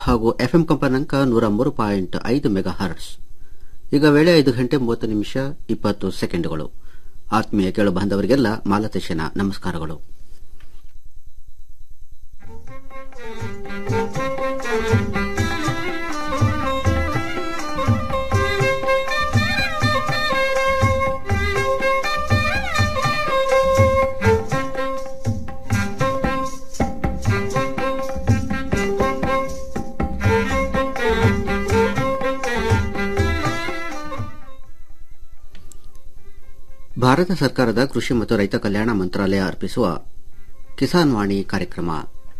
ಹಾಗೂ ಎಫ್ಎಂ ಕಂಪನಾಂಕ ನೂರ ಮೂರು ಪಾಯಿಂಟ್ ಐದು ಮೆಗಾ ಹರ್ಟ್ಸ್ ಈಗ ವೇಳೆ ಐದು ಗಂಟೆ ಮೂವತ್ತು ನಿಮಿಷ ಇಪ್ಪತ್ತು ಸೆಕೆಂಡುಗಳು ಆತ್ಮೀಯ ಕೇಳು ಬಾಂಧವರಿಗೆಲ್ಲ ಮಾಲತೇಶನ ನಮಸ್ಕಾರಗಳು ಭಾರತ ಸರ್ಕಾರದ ಕೃಷಿ ಮತ್ತು ರೈತ ಕಲ್ಯಾಣ ಮಂತ್ರಾಲಯ ಅರ್ಪಿಸುವ ಕಿಸಾನ್ ವಾಣಿ ಕಾರ್ಯಕ್ರಮ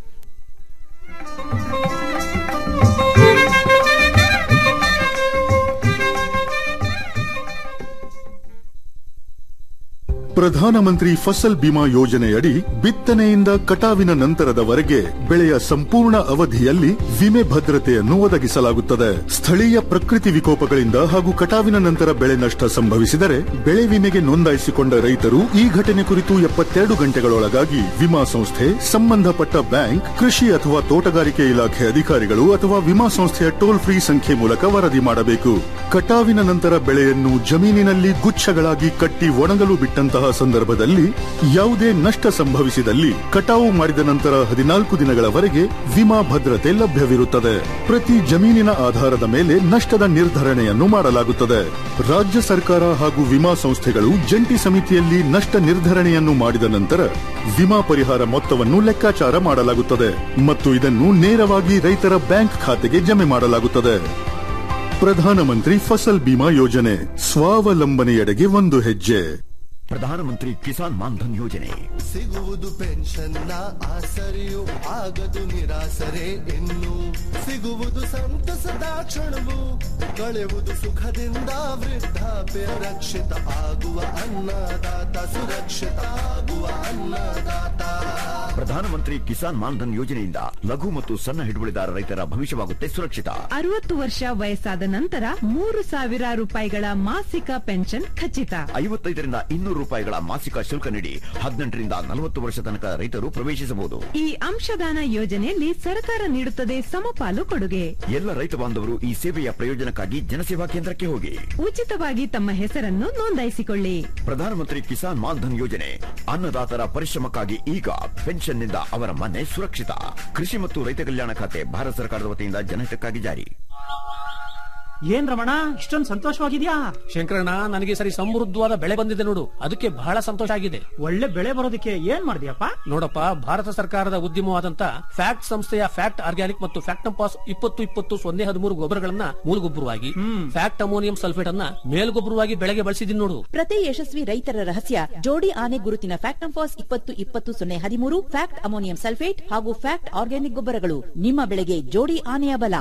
ಪ್ರಧಾನಮಂತ್ರಿ ಫಸಲ್ ಬಿಮಾ ಯೋಜನೆಯಡಿ ಬಿತ್ತನೆಯಿಂದ ಕಟಾವಿನ ನಂತರದವರೆಗೆ ಬೆಳೆಯ ಸಂಪೂರ್ಣ ಅವಧಿಯಲ್ಲಿ ವಿಮೆ ಭದ್ರತೆಯನ್ನು ಒದಗಿಸಲಾಗುತ್ತದೆ ಸ್ಥಳೀಯ ಪ್ರಕೃತಿ ವಿಕೋಪಗಳಿಂದ ಹಾಗೂ ಕಟಾವಿನ ನಂತರ ಬೆಳೆ ನಷ್ಟ ಸಂಭವಿಸಿದರೆ ಬೆಳೆ ವಿಮೆಗೆ ನೋಂದಾಯಿಸಿಕೊಂಡ ರೈತರು ಈ ಘಟನೆ ಕುರಿತು ಎಪ್ಪತ್ತೆರಡು ಗಂಟೆಗಳೊಳಗಾಗಿ ವಿಮಾ ಸಂಸ್ಥೆ ಸಂಬಂಧಪಟ್ಟ ಬ್ಯಾಂಕ್ ಕೃಷಿ ಅಥವಾ ತೋಟಗಾರಿಕೆ ಇಲಾಖೆ ಅಧಿಕಾರಿಗಳು ಅಥವಾ ವಿಮಾ ಸಂಸ್ಥೆಯ ಟೋಲ್ ಫ್ರೀ ಸಂಖ್ಯೆ ಮೂಲಕ ವರದಿ ಮಾಡಬೇಕು ಕಟಾವಿನ ನಂತರ ಬೆಳೆಯನ್ನು ಜಮೀನಿನಲ್ಲಿ ಗುಚ್ಛಗಳಾಗಿ ಕಟ್ಟಿ ಒಣಗಲು ಬಿಟ್ಟಂತಹ ಸಂದರ್ಭದಲ್ಲಿ ಯಾವುದೇ ನಷ್ಟ ಸಂಭವಿಸಿದಲ್ಲಿ ಕಟಾವು ಮಾಡಿದ ನಂತರ ಹದಿನಾಲ್ಕು ದಿನಗಳವರೆಗೆ ವಿಮಾ ಭದ್ರತೆ ಲಭ್ಯವಿರುತ್ತದೆ ಪ್ರತಿ ಜಮೀನಿನ ಆಧಾರದ ಮೇಲೆ ನಷ್ಟದ ನಿರ್ಧರಣೆಯನ್ನು ಮಾಡಲಾಗುತ್ತದೆ ರಾಜ್ಯ ಸರ್ಕಾರ ಹಾಗೂ ವಿಮಾ ಸಂಸ್ಥೆಗಳು ಜಂಟಿ ಸಮಿತಿಯಲ್ಲಿ ನಷ್ಟ ನಿರ್ಧರಣೆಯನ್ನು ಮಾಡಿದ ನಂತರ ವಿಮಾ ಪರಿಹಾರ ಮೊತ್ತವನ್ನು ಲೆಕ್ಕಾಚಾರ ಮಾಡಲಾಗುತ್ತದೆ ಮತ್ತು ಇದನ್ನು ನೇರವಾಗಿ ರೈತರ ಬ್ಯಾಂಕ್ ಖಾತೆಗೆ ಜಮೆ ಮಾಡಲಾಗುತ್ತದೆ ಪ್ರಧಾನಮಂತ್ರಿ ಫಸಲ್ ಬಿಮಾ ಯೋಜನೆ ಸ್ವಾವಲಂಬನೆಯೆಡೆಗೆ ಒಂದು ಹೆಜ್ಜೆ ಪ್ರಧಾನಮಂತ್ರಿ ಕಿಸಾನ್ ಮಾನ್ಧನ್ ಯೋಜನೆ ಸಿಗುವುದು ಪೆನ್ಷನ್ನ ಆಸರೆಯು ಆಗದು ನಿರಾಸರೆ ಇನ್ನು ಸಿಗುವುದು ಸಂತಸದ ಕ್ಷಣವು ಕಳೆಯುವುದು ಸುಖದಿಂದ ವೃದ್ಧಾಪ್ಯ ರಕ್ಷಿತ ಆಗುವ ಅನ್ನದಾತ ಸುರಕ್ಷಿತ ಆಗುವ ಅನ್ನದಾತ ಪ್ರಧಾನಮಂತ್ರಿ ಕಿಸಾನ್ ಮಾನ್ಧನ್ ಯೋಜನೆಯಿಂದ ಲಘು ಮತ್ತು ಸಣ್ಣ ಹಿಡುವಳಿದಾರ ರೈತರ ಭವಿಷ್ಯವಾಗುತ್ತೆ ಸುರಕ್ಷಿತ ಅರವತ್ತು ವರ್ಷ ವಯಸ್ಸಾದ ನಂತರ ಮೂರು ಸಾವಿರ ರೂಪಾಯಿಗಳ ಮಾಸಿಕ ಪೆನ್ಷನ್ ಖಚಿತ ಐವತ್ತೈದರಿಂದ ಇನ್ನೂರು ರೂಪಾಯಿಗಳ ಮಾಸಿಕ ಶುಲ್ಕ ನೀಡಿ ಹದಿನೆಂಟರಿಂದ ನಲವತ್ತು ವರ್ಷ ತನಕ ರೈತರು ಪ್ರವೇಶಿಸಬಹುದು ಈ ಅಂಶದಾನ ಯೋಜನೆಯಲ್ಲಿ ಸರ್ಕಾರ ನೀಡುತ್ತದೆ ಸಮಪಾಲು ಕೊಡುಗೆ ಎಲ್ಲ ರೈತ ಬಾಂಧವರು ಈ ಸೇವೆಯ ಪ್ರಯೋಜನಕ್ಕಾಗಿ ಜನಸೇವಾ ಕೇಂದ್ರಕ್ಕೆ ಹೋಗಿ ಉಚಿತವಾಗಿ ತಮ್ಮ ಹೆಸರನ್ನು ನೋಂದಾಯಿಸಿಕೊಳ್ಳಿ ಪ್ರಧಾನಮಂತ್ರಿ ಕಿಸಾನ್ ಮಾನ್ಧನ್ ಯೋಜನೆ ಅನ್ನದಾತರ ಪರಿಶ್ರಮಕ್ಕಾಗಿ ಈಗ ಪೆನ್ಷನ್ನಿಂದ ಅವರ ಮನೆ ಸುರಕ್ಷಿತ ಕೃಷಿ ಮತ್ತು ರೈತ ಕಲ್ಯಾಣ ಖಾತೆ ಭಾರತ ಸರ್ಕಾರದ ವತಿಯಿಂದ ಜನಹಿತಕ್ಕಾಗಿ ಜಾರಿ ಏನ್ ರಮಣ ಇಷ್ಟೊಂದು ಸಂತೋಷವಾಗಿದ್ಯಾ ಶಂಕರಣ್ಣ ನನಗೆ ಸರಿ ಸಮೃದ್ಧವಾದ ಬೆಳೆ ಬಂದಿದೆ ನೋಡು ಅದಕ್ಕೆ ಬಹಳ ಸಂತೋಷ ಆಗಿದೆ ಒಳ್ಳೆ ಬೆಳೆ ಬರೋದಕ್ಕೆ ಏನ್ ಮಾಡಿದ್ಯಪ್ಪ ನೋಡಪ್ಪ ಭಾರತ ಸರ್ಕಾರದ ಉದ್ಯಮವಾದಂತ ಫ್ಯಾಕ್ಟ್ ಸಂಸ್ಥೆಯ ಫ್ಯಾಕ್ಟ್ ಆರ್ಗ್ಯಾನಿಕ್ ಮತ್ತು ಫ್ಯಾಕ್ಟಂಪಾಸ್ ಇಪ್ಪತ್ತು ಇಪ್ಪತ್ತು ಸೊನ್ನೆ ಹದಿಮೂರು ಗೊಬ್ಬರಗಳನ್ನ ಮೂಲಗೊಬ್ಬರವಾಗಿ ಫ್ಯಾಕ್ಟ್ ಅಮೋನಿಯಂ ಸಲ್ಫೇಟ್ ಅನ್ನ ಮೇಲ್ಗೊಬ್ಬರವಾಗಿ ಬೆಳೆಗೆ ಬಳಸಿದೀನಿ ನೋಡು ಪ್ರತಿ ಯಶಸ್ವಿ ರೈತರ ರಹಸ್ಯ ಜೋಡಿ ಆನೆ ಗುರುತಿನ ಫ್ಯಾಕ್ಟಂಫಾಸ್ ಇಪ್ಪತ್ತು ಇಪ್ಪತ್ತು ಸೊನ್ನೆ ಹದಿಮೂರು ಫ್ಯಾಕ್ಟ್ ಅಮೋನಿಯಂ ಸಲ್ಫೇಟ್ ಹಾಗೂ ಫ್ಯಾಕ್ಟ್ ಆರ್ಗ್ಯಾನಿಕ್ ಗೊಬ್ಬರಗಳು ನಿಮ್ಮ ಬೆಳೆಗೆ ಜೋಡಿ ಆನೆಯ ಬಲ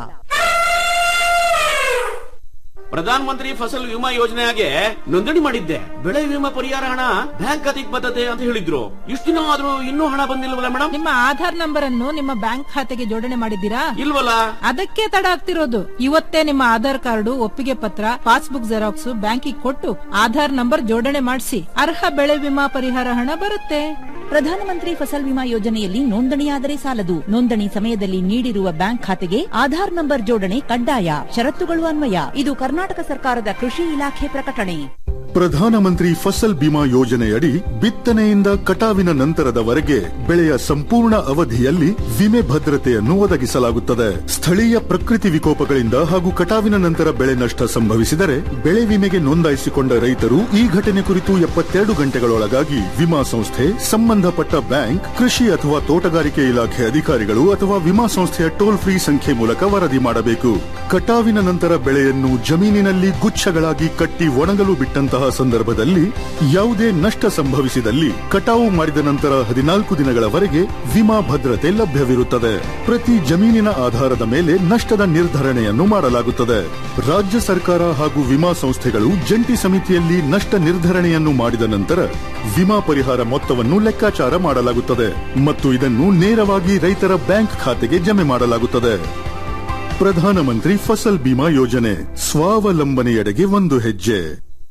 ಪ್ರಧಾನ ಮಂತ್ರಿ ಫಸಲ್ ವಿಮಾ ಯೋಜನೆಗೆ ನೋಂದಣಿ ಮಾಡಿದ್ದೆ ಬೆಳೆ ವಿಮಾ ಪರಿಹಾರ ಹಣ ಬ್ಯಾಂಕ್ ಖಾತೆಗೆ ಬರ್ತದೆ ಅಂತ ಹೇಳಿದ್ರು ಇಷ್ಟು ದಿನ ಆದ್ರೂ ಇನ್ನೂ ಹಣ ಬಂದಿಲ್ವಲ್ಲ ಮೇಡಮ್ ನಿಮ್ಮ ಆಧಾರ್ ನಂಬರ್ ಅನ್ನು ನಿಮ್ಮ ಬ್ಯಾಂಕ್ ಖಾತೆಗೆ ಜೋಡಣೆ ಮಾಡಿದ್ದೀರಾ ಇಲ್ವಲ್ಲ ಅದಕ್ಕೆ ತಡ ಆಗ್ತಿರೋದು ಇವತ್ತೇ ನಿಮ್ಮ ಆಧಾರ್ ಕಾರ್ಡು ಒಪ್ಪಿಗೆ ಪತ್ರ ಪಾಸ್ಬುಕ್ ಜೆರಾಕ್ಸ್ ಬ್ಯಾಂಕಿಗೆ ಕೊಟ್ಟು ಆಧಾರ್ ನಂಬರ್ ಜೋಡಣೆ ಮಾಡಿಸಿ ಅರ್ಹ ಬೆಳೆ ವಿಮಾ ಪರಿಹಾರ ಹಣ ಬರುತ್ತೆ ಪ್ರಧಾನಮಂತ್ರಿ ಫಸಲ್ ವಿಮಾ ಯೋಜನೆಯಲ್ಲಿ ನೋಂದಣಿಯಾದರೆ ಸಾಲದು ನೋಂದಣಿ ಸಮಯದಲ್ಲಿ ನೀಡಿರುವ ಬ್ಯಾಂಕ್ ಖಾತೆಗೆ ಆಧಾರ್ ನಂಬರ್ ಜೋಡಣೆ ಕಡ್ಡಾಯ ಷರತ್ತುಗಳು ಅನ್ವಯ ಇದು ಕರ್ನಾಟಕ ಸರ್ಕಾರದ ಕೃಷಿ ಇಲಾಖೆ ಪ್ರಕಟಣೆ ಪ್ರಧಾನಮಂತ್ರಿ ಫಸಲ್ ಬಿಮಾ ಯೋಜನೆಯಡಿ ಬಿತ್ತನೆಯಿಂದ ಕಟಾವಿನ ನಂತರದವರೆಗೆ ಬೆಳೆಯ ಸಂಪೂರ್ಣ ಅವಧಿಯಲ್ಲಿ ವಿಮೆ ಭದ್ರತೆಯನ್ನು ಒದಗಿಸಲಾಗುತ್ತದೆ ಸ್ಥಳೀಯ ಪ್ರಕೃತಿ ವಿಕೋಪಗಳಿಂದ ಹಾಗೂ ಕಟಾವಿನ ನಂತರ ಬೆಳೆ ನಷ್ಟ ಸಂಭವಿಸಿದರೆ ಬೆಳೆ ವಿಮೆಗೆ ನೋಂದಾಯಿಸಿಕೊಂಡ ರೈತರು ಈ ಘಟನೆ ಕುರಿತು ಎಪ್ಪತ್ತೆರಡು ಗಂಟೆಗಳೊಳಗಾಗಿ ವಿಮಾ ಸಂಸ್ಥೆ ಸಂಬಂಧಪಟ್ಟ ಬ್ಯಾಂಕ್ ಕೃಷಿ ಅಥವಾ ತೋಟಗಾರಿಕೆ ಇಲಾಖೆ ಅಧಿಕಾರಿಗಳು ಅಥವಾ ವಿಮಾ ಸಂಸ್ಥೆಯ ಟೋಲ್ ಫ್ರೀ ಸಂಖ್ಯೆ ಮೂಲಕ ವರದಿ ಮಾಡಬೇಕು ಕಟಾವಿನ ನಂತರ ಬೆಳೆಯನ್ನು ಜಮೀನಿನಲ್ಲಿ ಗುಚ್ಛಗಳಾಗಿ ಕಟ್ಟಿ ಒಣಗಲು ಬಿಟ್ಟಂತಹ ಸಂದರ್ಭದಲ್ಲಿ ಯಾವುದೇ ನಷ್ಟ ಸಂಭವಿಸಿದಲ್ಲಿ ಕಟಾವು ಮಾಡಿದ ನಂತರ ಹದಿನಾಲ್ಕು ದಿನಗಳವರೆಗೆ ವಿಮಾ ಭದ್ರತೆ ಲಭ್ಯವಿರುತ್ತದೆ ಪ್ರತಿ ಜಮೀನಿನ ಆಧಾರದ ಮೇಲೆ ನಷ್ಟದ ನಿರ್ಧರಣೆಯನ್ನು ಮಾಡಲಾಗುತ್ತದೆ ರಾಜ್ಯ ಸರ್ಕಾರ ಹಾಗೂ ವಿಮಾ ಸಂಸ್ಥೆಗಳು ಜಂಟಿ ಸಮಿತಿಯಲ್ಲಿ ನಷ್ಟ ನಿರ್ಧರಣೆಯನ್ನು ಮಾಡಿದ ನಂತರ ವಿಮಾ ಪರಿಹಾರ ಮೊತ್ತವನ್ನು ಲೆಕ್ಕಾಚಾರ ಮಾಡಲಾಗುತ್ತದೆ ಮತ್ತು ಇದನ್ನು ನೇರವಾಗಿ ರೈತರ ಬ್ಯಾಂಕ್ ಖಾತೆಗೆ ಜಮೆ ಮಾಡಲಾಗುತ್ತದೆ ಪ್ರಧಾನಮಂತ್ರಿ ಫಸಲ್ ಬಿಮಾ ಯೋಜನೆ ಸ್ವಾವಲಂಬನೆಯೆಡೆಗೆ ಒಂದು ಹೆಜ್ಜೆ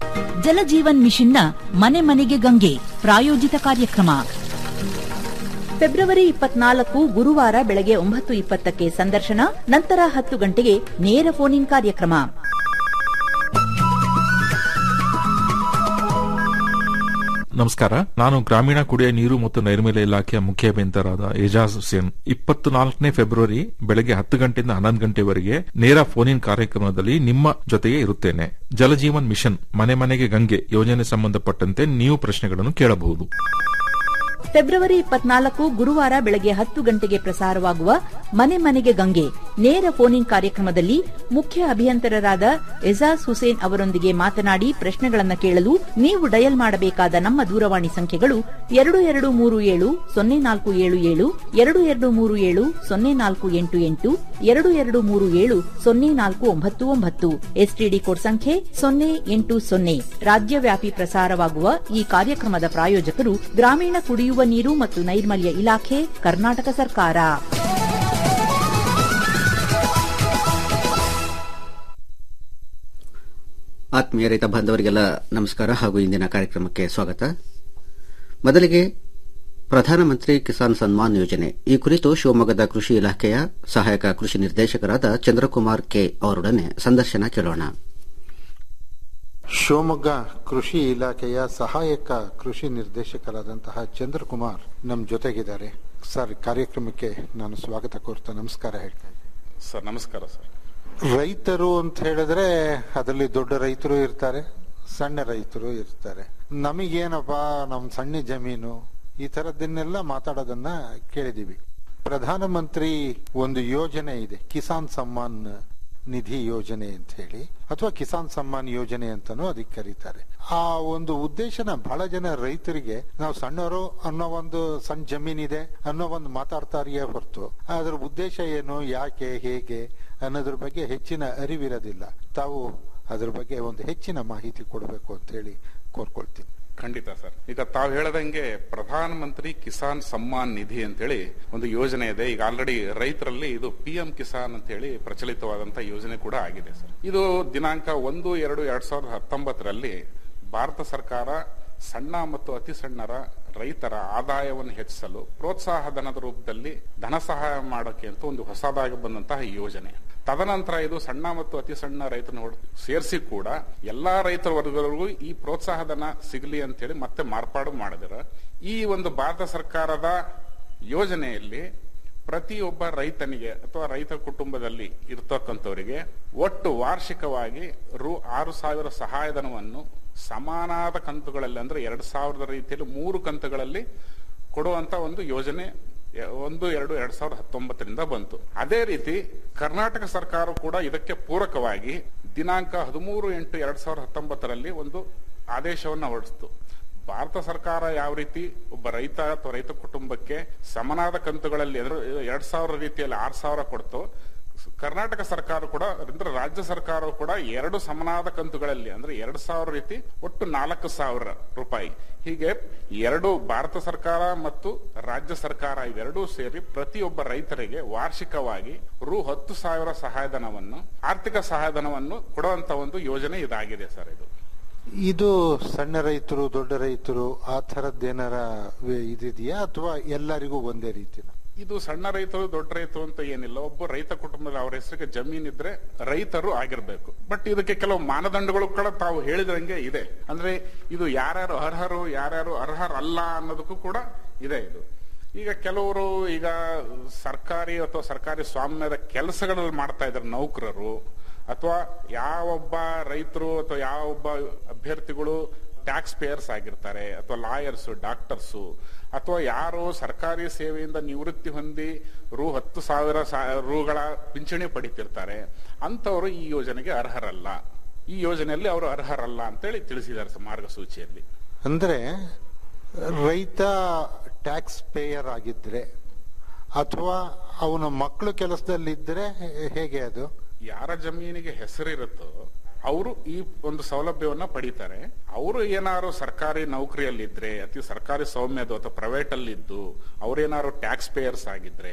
ಜಲಜೀವನ್ ಮಿಷನ್ನ ಮನೆ ಮನೆಗೆ ಗಂಗೆ ಪ್ರಾಯೋಜಿತ ಕಾರ್ಯಕ್ರಮ ಫೆಬ್ರವರಿ ಇಪ್ಪತ್ನಾಲ್ಕು ಗುರುವಾರ ಬೆಳಗ್ಗೆ ಒಂಬತ್ತು ಇಪ್ಪತ್ತಕ್ಕೆ ಸಂದರ್ಶನ ನಂತರ ಹತ್ತು ಗಂಟೆಗೆ ನೇರ ಫೋನ್ ಇನ್ ಕಾರ್ಯಕ್ರಮ ನಮಸ್ಕಾರ ನಾನು ಗ್ರಾಮೀಣ ಕುಡಿಯ ನೀರು ಮತ್ತು ನೈರ್ಮಲ್ಯ ಇಲಾಖೆಯ ಮುಖ್ಯ ಅಭಿಯಂತರಾದ ಏಜಾಜ್ ಹುಸೇನ್ ಇಪ್ಪತ್ನಾಲ್ಕನೇ ಫೆಬ್ರವರಿ ಬೆಳಗ್ಗೆ ಹತ್ತು ಗಂಟೆಯಿಂದ ಹನ್ನೊಂದು ಗಂಟೆವರೆಗೆ ನೇರ ಫೋನ್ ಇನ್ ಕಾರ್ಯಕ್ರಮದಲ್ಲಿ ನಿಮ್ಮ ಜೊತೆಗೆ ಇರುತ್ತೇನೆ ಜಲಜೀವನ್ ಮಿಷನ್ ಮನೆ ಮನೆಗೆ ಗಂಗೆ ಯೋಜನೆ ಸಂಬಂಧಪಟ್ಟಂತೆ ನೀವು ಪ್ರಶ್ನೆಗಳನ್ನು ಕೇಳಬಹುದು ಫೆಬ್ರವರಿ ಇಪ್ಪತ್ನಾಲ್ಕು ಗುರುವಾರ ಬೆಳಗ್ಗೆ ಹತ್ತು ಗಂಟೆಗೆ ಪ್ರಸಾರವಾಗುವ ಮನೆ ಮನೆಗೆ ಗಂಗೆ ನೇರ ಫೋನ್ ಇನ್ ಕಾರ್ಯಕ್ರಮದಲ್ಲಿ ಮುಖ್ಯ ಅಭಿಯಂತರರಾದ ಎಜಾಜ್ ಹುಸೇನ್ ಅವರೊಂದಿಗೆ ಮಾತನಾಡಿ ಪ್ರಶ್ನೆಗಳನ್ನು ಕೇಳಲು ನೀವು ಡಯಲ್ ಮಾಡಬೇಕಾದ ನಮ್ಮ ದೂರವಾಣಿ ಸಂಖ್ಯೆಗಳು ಎರಡು ಎರಡು ಮೂರು ಏಳು ಸೊನ್ನೆ ನಾಲ್ಕು ಏಳು ಏಳು ಎರಡು ಎರಡು ಮೂರು ಏಳು ಸೊನ್ನೆ ನಾಲ್ಕು ಎಂಟು ಎಂಟು ಎರಡು ಎರಡು ಮೂರು ಏಳು ಸೊನ್ನೆ ನಾಲ್ಕು ಒಂಬತ್ತು ಒಂಬತ್ತು ಎಸ್ಟಿಡಿ ಕೋಡ್ ಸಂಖ್ಯೆ ಸೊನ್ನೆ ಎಂಟು ಸೊನ್ನೆ ರಾಜ್ಯವ್ಯಾಪಿ ಪ್ರಸಾರವಾಗುವ ಈ ಕಾರ್ಯಕ್ರಮದ ಪ್ರಾಯೋಜಕರು ಗ್ರಾಮೀಣ ಕುಡಿಯುವ ನೀರು ಮತ್ತು ನೈರ್ಮಲ್ಯ ಇಲಾಖೆ ಕರ್ನಾಟಕ ಸರ್ಕಾರ ಆತ್ಮೀಯ ರೈತ ಬಾಂಧವರಿಗೆಲ್ಲ ನಮಸ್ಕಾರ ಹಾಗೂ ಇಂದಿನ ಕಾರ್ಯಕ್ರಮಕ್ಕೆ ಸ್ವಾಗತ ಮೊದಲಿಗೆ ಪ್ರಧಾನಮಂತ್ರಿ ಕಿಸಾನ್ ಸನ್ಮಾನ್ ಯೋಜನೆ ಈ ಕುರಿತು ಶಿವಮೊಗ್ಗದ ಕೃಷಿ ಇಲಾಖೆಯ ಸಹಾಯಕ ಕೃಷಿ ನಿರ್ದೇಶಕರಾದ ಚಂದ್ರಕುಮಾರ್ ಕೆ ಅವರೊಡನೆ ಸಂದರ್ಶನ ಕೇಳೋಣ ಶಿವಮೊಗ್ಗ ಕೃಷಿ ಇಲಾಖೆಯ ಸಹಾಯಕ ಕೃಷಿ ನಿರ್ದೇಶಕರಾದಂತಹ ಚಂದ್ರಕುಮಾರ್ ನಮ್ಮ ಜೊತೆಗಿದ್ದಾರೆ ಸರ್ ಕಾರ್ಯಕ್ರಮಕ್ಕೆ ನಾನು ಸ್ವಾಗತ ಕೋರ್ತಾ ನಮಸ್ಕಾರ ಹೇಳ್ತಾ ಇದ್ದೀನಿ ಸರ್ ನಮಸ್ಕಾರ ಸರ್ ರೈತರು ಅಂತ ಹೇಳಿದ್ರೆ ಅದರಲ್ಲಿ ದೊಡ್ಡ ರೈತರು ಇರ್ತಾರೆ ಸಣ್ಣ ರೈತರು ಇರ್ತಾರೆ ನಮಗೇನಪ್ಪ ನಮ್ ಸಣ್ಣ ಜಮೀನು ಈ ತರದನ್ನೆಲ್ಲ ಮಾತಾಡೋದನ್ನ ಕೇಳಿದೀವಿ ಪ್ರಧಾನಮಂತ್ರಿ ಒಂದು ಯೋಜನೆ ಇದೆ ಕಿಸಾನ್ ಸಮ್ಮಾನ್ ನಿಧಿ ಯೋಜನೆ ಅಂತ ಹೇಳಿ ಅಥವಾ ಕಿಸಾನ್ ಸಮ್ಮಾನ್ ಯೋಜನೆ ಅಂತಾನೂ ಅದಕ್ಕೆ ಕರೀತಾರೆ ಆ ಒಂದು ಉದ್ದೇಶನ ಬಹಳ ಜನ ರೈತರಿಗೆ ನಾವು ಸಣ್ಣವರು ಅನ್ನೋ ಒಂದು ಸಣ್ಣ ಜಮೀನಿದೆ ಅನ್ನೋ ಒಂದು ಮಾತಾಡ್ತಾರಿಯೇ ಹೊರತು ಅದ್ರ ಉದ್ದೇಶ ಏನು ಯಾಕೆ ಹೇಗೆ ಅನ್ನೋದ್ರ ಬಗ್ಗೆ ಹೆಚ್ಚಿನ ಅರಿವಿರೋದಿಲ್ಲ ತಾವು ಅದ್ರ ಬಗ್ಗೆ ಒಂದು ಹೆಚ್ಚಿನ ಮಾಹಿತಿ ಕೊಡಬೇಕು ಅಂತ ಹೇಳಿ ಕೋರ್ಕೊಳ್ತೀನಿ ಖಂಡಿತ ಸರ್ ಈಗ ತಾವು ಹೇಳದಂಗೆ ಪ್ರಧಾನ ಮಂತ್ರಿ ಕಿಸಾನ್ ಸಮ್ಮಾನ್ ನಿಧಿ ಅಂತೇಳಿ ಒಂದು ಯೋಜನೆ ಇದೆ ಈಗ ಆಲ್ರೆಡಿ ರೈತರಲ್ಲಿ ಇದು ಪಿ ಎಂ ಕಿಸಾನ್ ಅಂತ ಹೇಳಿ ಪ್ರಚಲಿತವಾದಂತ ಯೋಜನೆ ಕೂಡ ಆಗಿದೆ ಸರ್ ಇದು ದಿನಾಂಕ ಒಂದು ಎರಡು ಎರಡ್ ಸಾವಿರದ ಹತ್ತೊಂಬತ್ತರಲ್ಲಿ ಭಾರತ ಸರ್ಕಾರ ಸಣ್ಣ ಮತ್ತು ಅತಿ ಸಣ್ಣರ ರೈತರ ಆದಾಯವನ್ನು ಹೆಚ್ಚಿಸಲು ಪ್ರೋತ್ಸಾಹಧನದ ರೂಪದಲ್ಲಿ ಧನ ಸಹಾಯ ಮಾಡೋಕೆ ಅಂತ ಒಂದು ಹೊಸದಾಗಿ ಬಂದಂತಹ ಯೋಜನೆ ತದನಂತರ ಇದು ಸಣ್ಣ ಮತ್ತು ಅತಿ ಸಣ್ಣ ರೈತನ ಸೇರಿಸಿ ಕೂಡ ಎಲ್ಲಾ ರೈತರ ವರ್ಗಗಳಿಗೂ ಈ ಪ್ರೋತ್ಸಾಹಧನ ಸಿಗಲಿ ಅಂತ ಹೇಳಿ ಮತ್ತೆ ಮಾರ್ಪಾಡು ಮಾಡಿದಿರ ಈ ಒಂದು ಭಾರತ ಸರ್ಕಾರದ ಯೋಜನೆಯಲ್ಲಿ ಪ್ರತಿಯೊಬ್ಬ ರೈತನಿಗೆ ಅಥವಾ ರೈತ ಕುಟುಂಬದಲ್ಲಿ ಇರ್ತಕ್ಕಂಥವರಿಗೆ ಒಟ್ಟು ವಾರ್ಷಿಕವಾಗಿ ರು ಆರು ಸಾವಿರ ಸಹಾಯಧನವನ್ನು ಸಮಾನಾದ ಕಂತುಗಳಲ್ಲಿ ಅಂದ್ರೆ ಎರಡ್ ಸಾವಿರದ ರೀತಿಯಲ್ಲಿ ಮೂರು ಕಂತುಗಳಲ್ಲಿ ಕೊಡುವಂತ ಒಂದು ಯೋಜನೆ ಒಂದು ಎರಡು ಎರಡ್ ಸಾವಿರದ ಹತ್ತೊಂಬತ್ತರಿಂದ ಬಂತು ಅದೇ ರೀತಿ ಕರ್ನಾಟಕ ಸರ್ಕಾರ ಕೂಡ ಇದಕ್ಕೆ ಪೂರಕವಾಗಿ ದಿನಾಂಕ ಹದಿಮೂರು ಎಂಟು ಎರಡ್ ಸಾವಿರದ ಹತ್ತೊಂಬತ್ತರಲ್ಲಿ ಒಂದು ಆದೇಶವನ್ನ ಹೊರಡಿಸಿತು ಭಾರತ ಸರ್ಕಾರ ಯಾವ ರೀತಿ ಒಬ್ಬ ರೈತ ಅಥವಾ ರೈತ ಕುಟುಂಬಕ್ಕೆ ಸಮನಾದ ಕಂತುಗಳಲ್ಲಿ ಅಂದ್ರೆ ಎರಡ್ ಸಾವಿರ ರೀತಿಯಲ್ಲಿ ಆರ್ ಸಾವಿರ ಕೊಡ್ತು ಕರ್ನಾಟಕ ಸರ್ಕಾರ ಕೂಡ ಅಂದ್ರೆ ರಾಜ್ಯ ಸರ್ಕಾರ ಕೂಡ ಎರಡು ಸಮನಾದ ಕಂತುಗಳಲ್ಲಿ ಅಂದ್ರೆ ಎರಡು ಸಾವಿರ ರೀತಿ ಒಟ್ಟು ನಾಲ್ಕು ಸಾವಿರ ರೂಪಾಯಿ ಹೀಗೆ ಎರಡು ಭಾರತ ಸರ್ಕಾರ ಮತ್ತು ರಾಜ್ಯ ಸರ್ಕಾರ ಇವೆರಡೂ ಸೇರಿ ಪ್ರತಿಯೊಬ್ಬ ರೈತರಿಗೆ ವಾರ್ಷಿಕವಾಗಿ ರು ಹತ್ತು ಸಾವಿರ ಸಹಾಯಧನವನ್ನು ಆರ್ಥಿಕ ಸಹಾಯಧನವನ್ನು ಕೊಡುವಂತ ಒಂದು ಯೋಜನೆ ಇದಾಗಿದೆ ಸರ್ ಇದು ಇದು ಸಣ್ಣ ರೈತರು ದೊಡ್ಡ ರೈತರು ಆ ಥರದ್ದೇನಾರ ಇದಿದೆಯಾ ಅಥವಾ ಎಲ್ಲರಿಗೂ ಒಂದೇ ರೀತಿನ ಇದು ಸಣ್ಣ ರೈತರು ದೊಡ್ಡ ರೈತರು ಅಂತ ಏನಿಲ್ಲ ಒಬ್ಬ ರೈತ ಕುಟುಂಬದ ಅವರ ಹೆಸರಿಗೆ ಜಮೀನಿದ್ರೆ ರೈತರು ಆಗಿರ್ಬೇಕು ಬಟ್ ಇದಕ್ಕೆ ಕೆಲವು ಮಾನದಂಡಗಳು ಕೂಡ ತಾವು ಹೇಳಿದಂಗೆ ಇದೆ ಅಂದ್ರೆ ಇದು ಯಾರ್ಯಾರು ಅರ್ಹರು ಯಾರ್ಯಾರು ಅರ್ಹರಲ್ಲ ಅನ್ನೋದಕ್ಕೂ ಕೂಡ ಇದೆ ಇದು ಈಗ ಕೆಲವರು ಈಗ ಸರ್ಕಾರಿ ಅಥವಾ ಸರ್ಕಾರಿ ಸ್ವಾಮ್ಯದ ಕೆಲಸಗಳಲ್ಲಿ ಮಾಡ್ತಾ ಇದ್ದಾರೆ ನೌಕರರು ಅಥವಾ ಯಾವೊಬ್ಬ ರೈತರು ಅಥವಾ ಯಾವೊಬ್ಬ ಅಭ್ಯರ್ಥಿಗಳು ಟ್ಯಾಕ್ಸ್ ಪೇಯರ್ಸ್ ಆಗಿರ್ತಾರೆ ಅಥವಾ ಲಾಯರ್ಸ್ ಡಾಕ್ಟರ್ಸು ಅಥವಾ ಯಾರು ಸರ್ಕಾರಿ ಸೇವೆಯಿಂದ ನಿವೃತ್ತಿ ಹೊಂದಿ ರು ಹತ್ತು ಸಾವಿರ ರೂಗಳ ಪಿಂಚಣಿ ಪಡಿತಿರ್ತಾರೆ ಅಂತವರು ಈ ಯೋಜನೆಗೆ ಅರ್ಹರಲ್ಲ ಈ ಯೋಜನೆಯಲ್ಲಿ ಅವರು ಅರ್ಹರಲ್ಲ ಅಂತೇಳಿ ತಿಳಿಸಿದ್ದಾರೆ ಮಾರ್ಗಸೂಚಿಯಲ್ಲಿ ಅಂದ್ರೆ ರೈತ ಟ್ಯಾಕ್ಸ್ ಪೇಯರ್ ಆಗಿದ್ರೆ ಅಥವಾ ಅವನ ಮಕ್ಕಳು ಕೆಲಸದಲ್ಲಿದ್ರೆ ಹೇಗೆ ಅದು ಯಾರ ಜಮೀನಿಗೆ ಹೆಸರಿರುತ್ತೋ ಅವರು ಈ ಒಂದು ಸೌಲಭ್ಯವನ್ನ ಪಡಿತಾರೆ ಅವರು ಏನಾದ್ರು ಸರ್ಕಾರಿ ನೌಕರಿಯಲ್ಲಿದ್ರೆ ಅತಿ ಸರ್ಕಾರಿ ಸೌಮ್ಯದು ಅಥವಾ ಪ್ರೈವೇಟ್ ಅಲ್ಲಿ ಇದ್ದು ಅವ್ರೇನಾದ್ರು ಟ್ಯಾಕ್ಸ್ ಪೇಯರ್ಸ್ ಆಗಿದ್ರೆ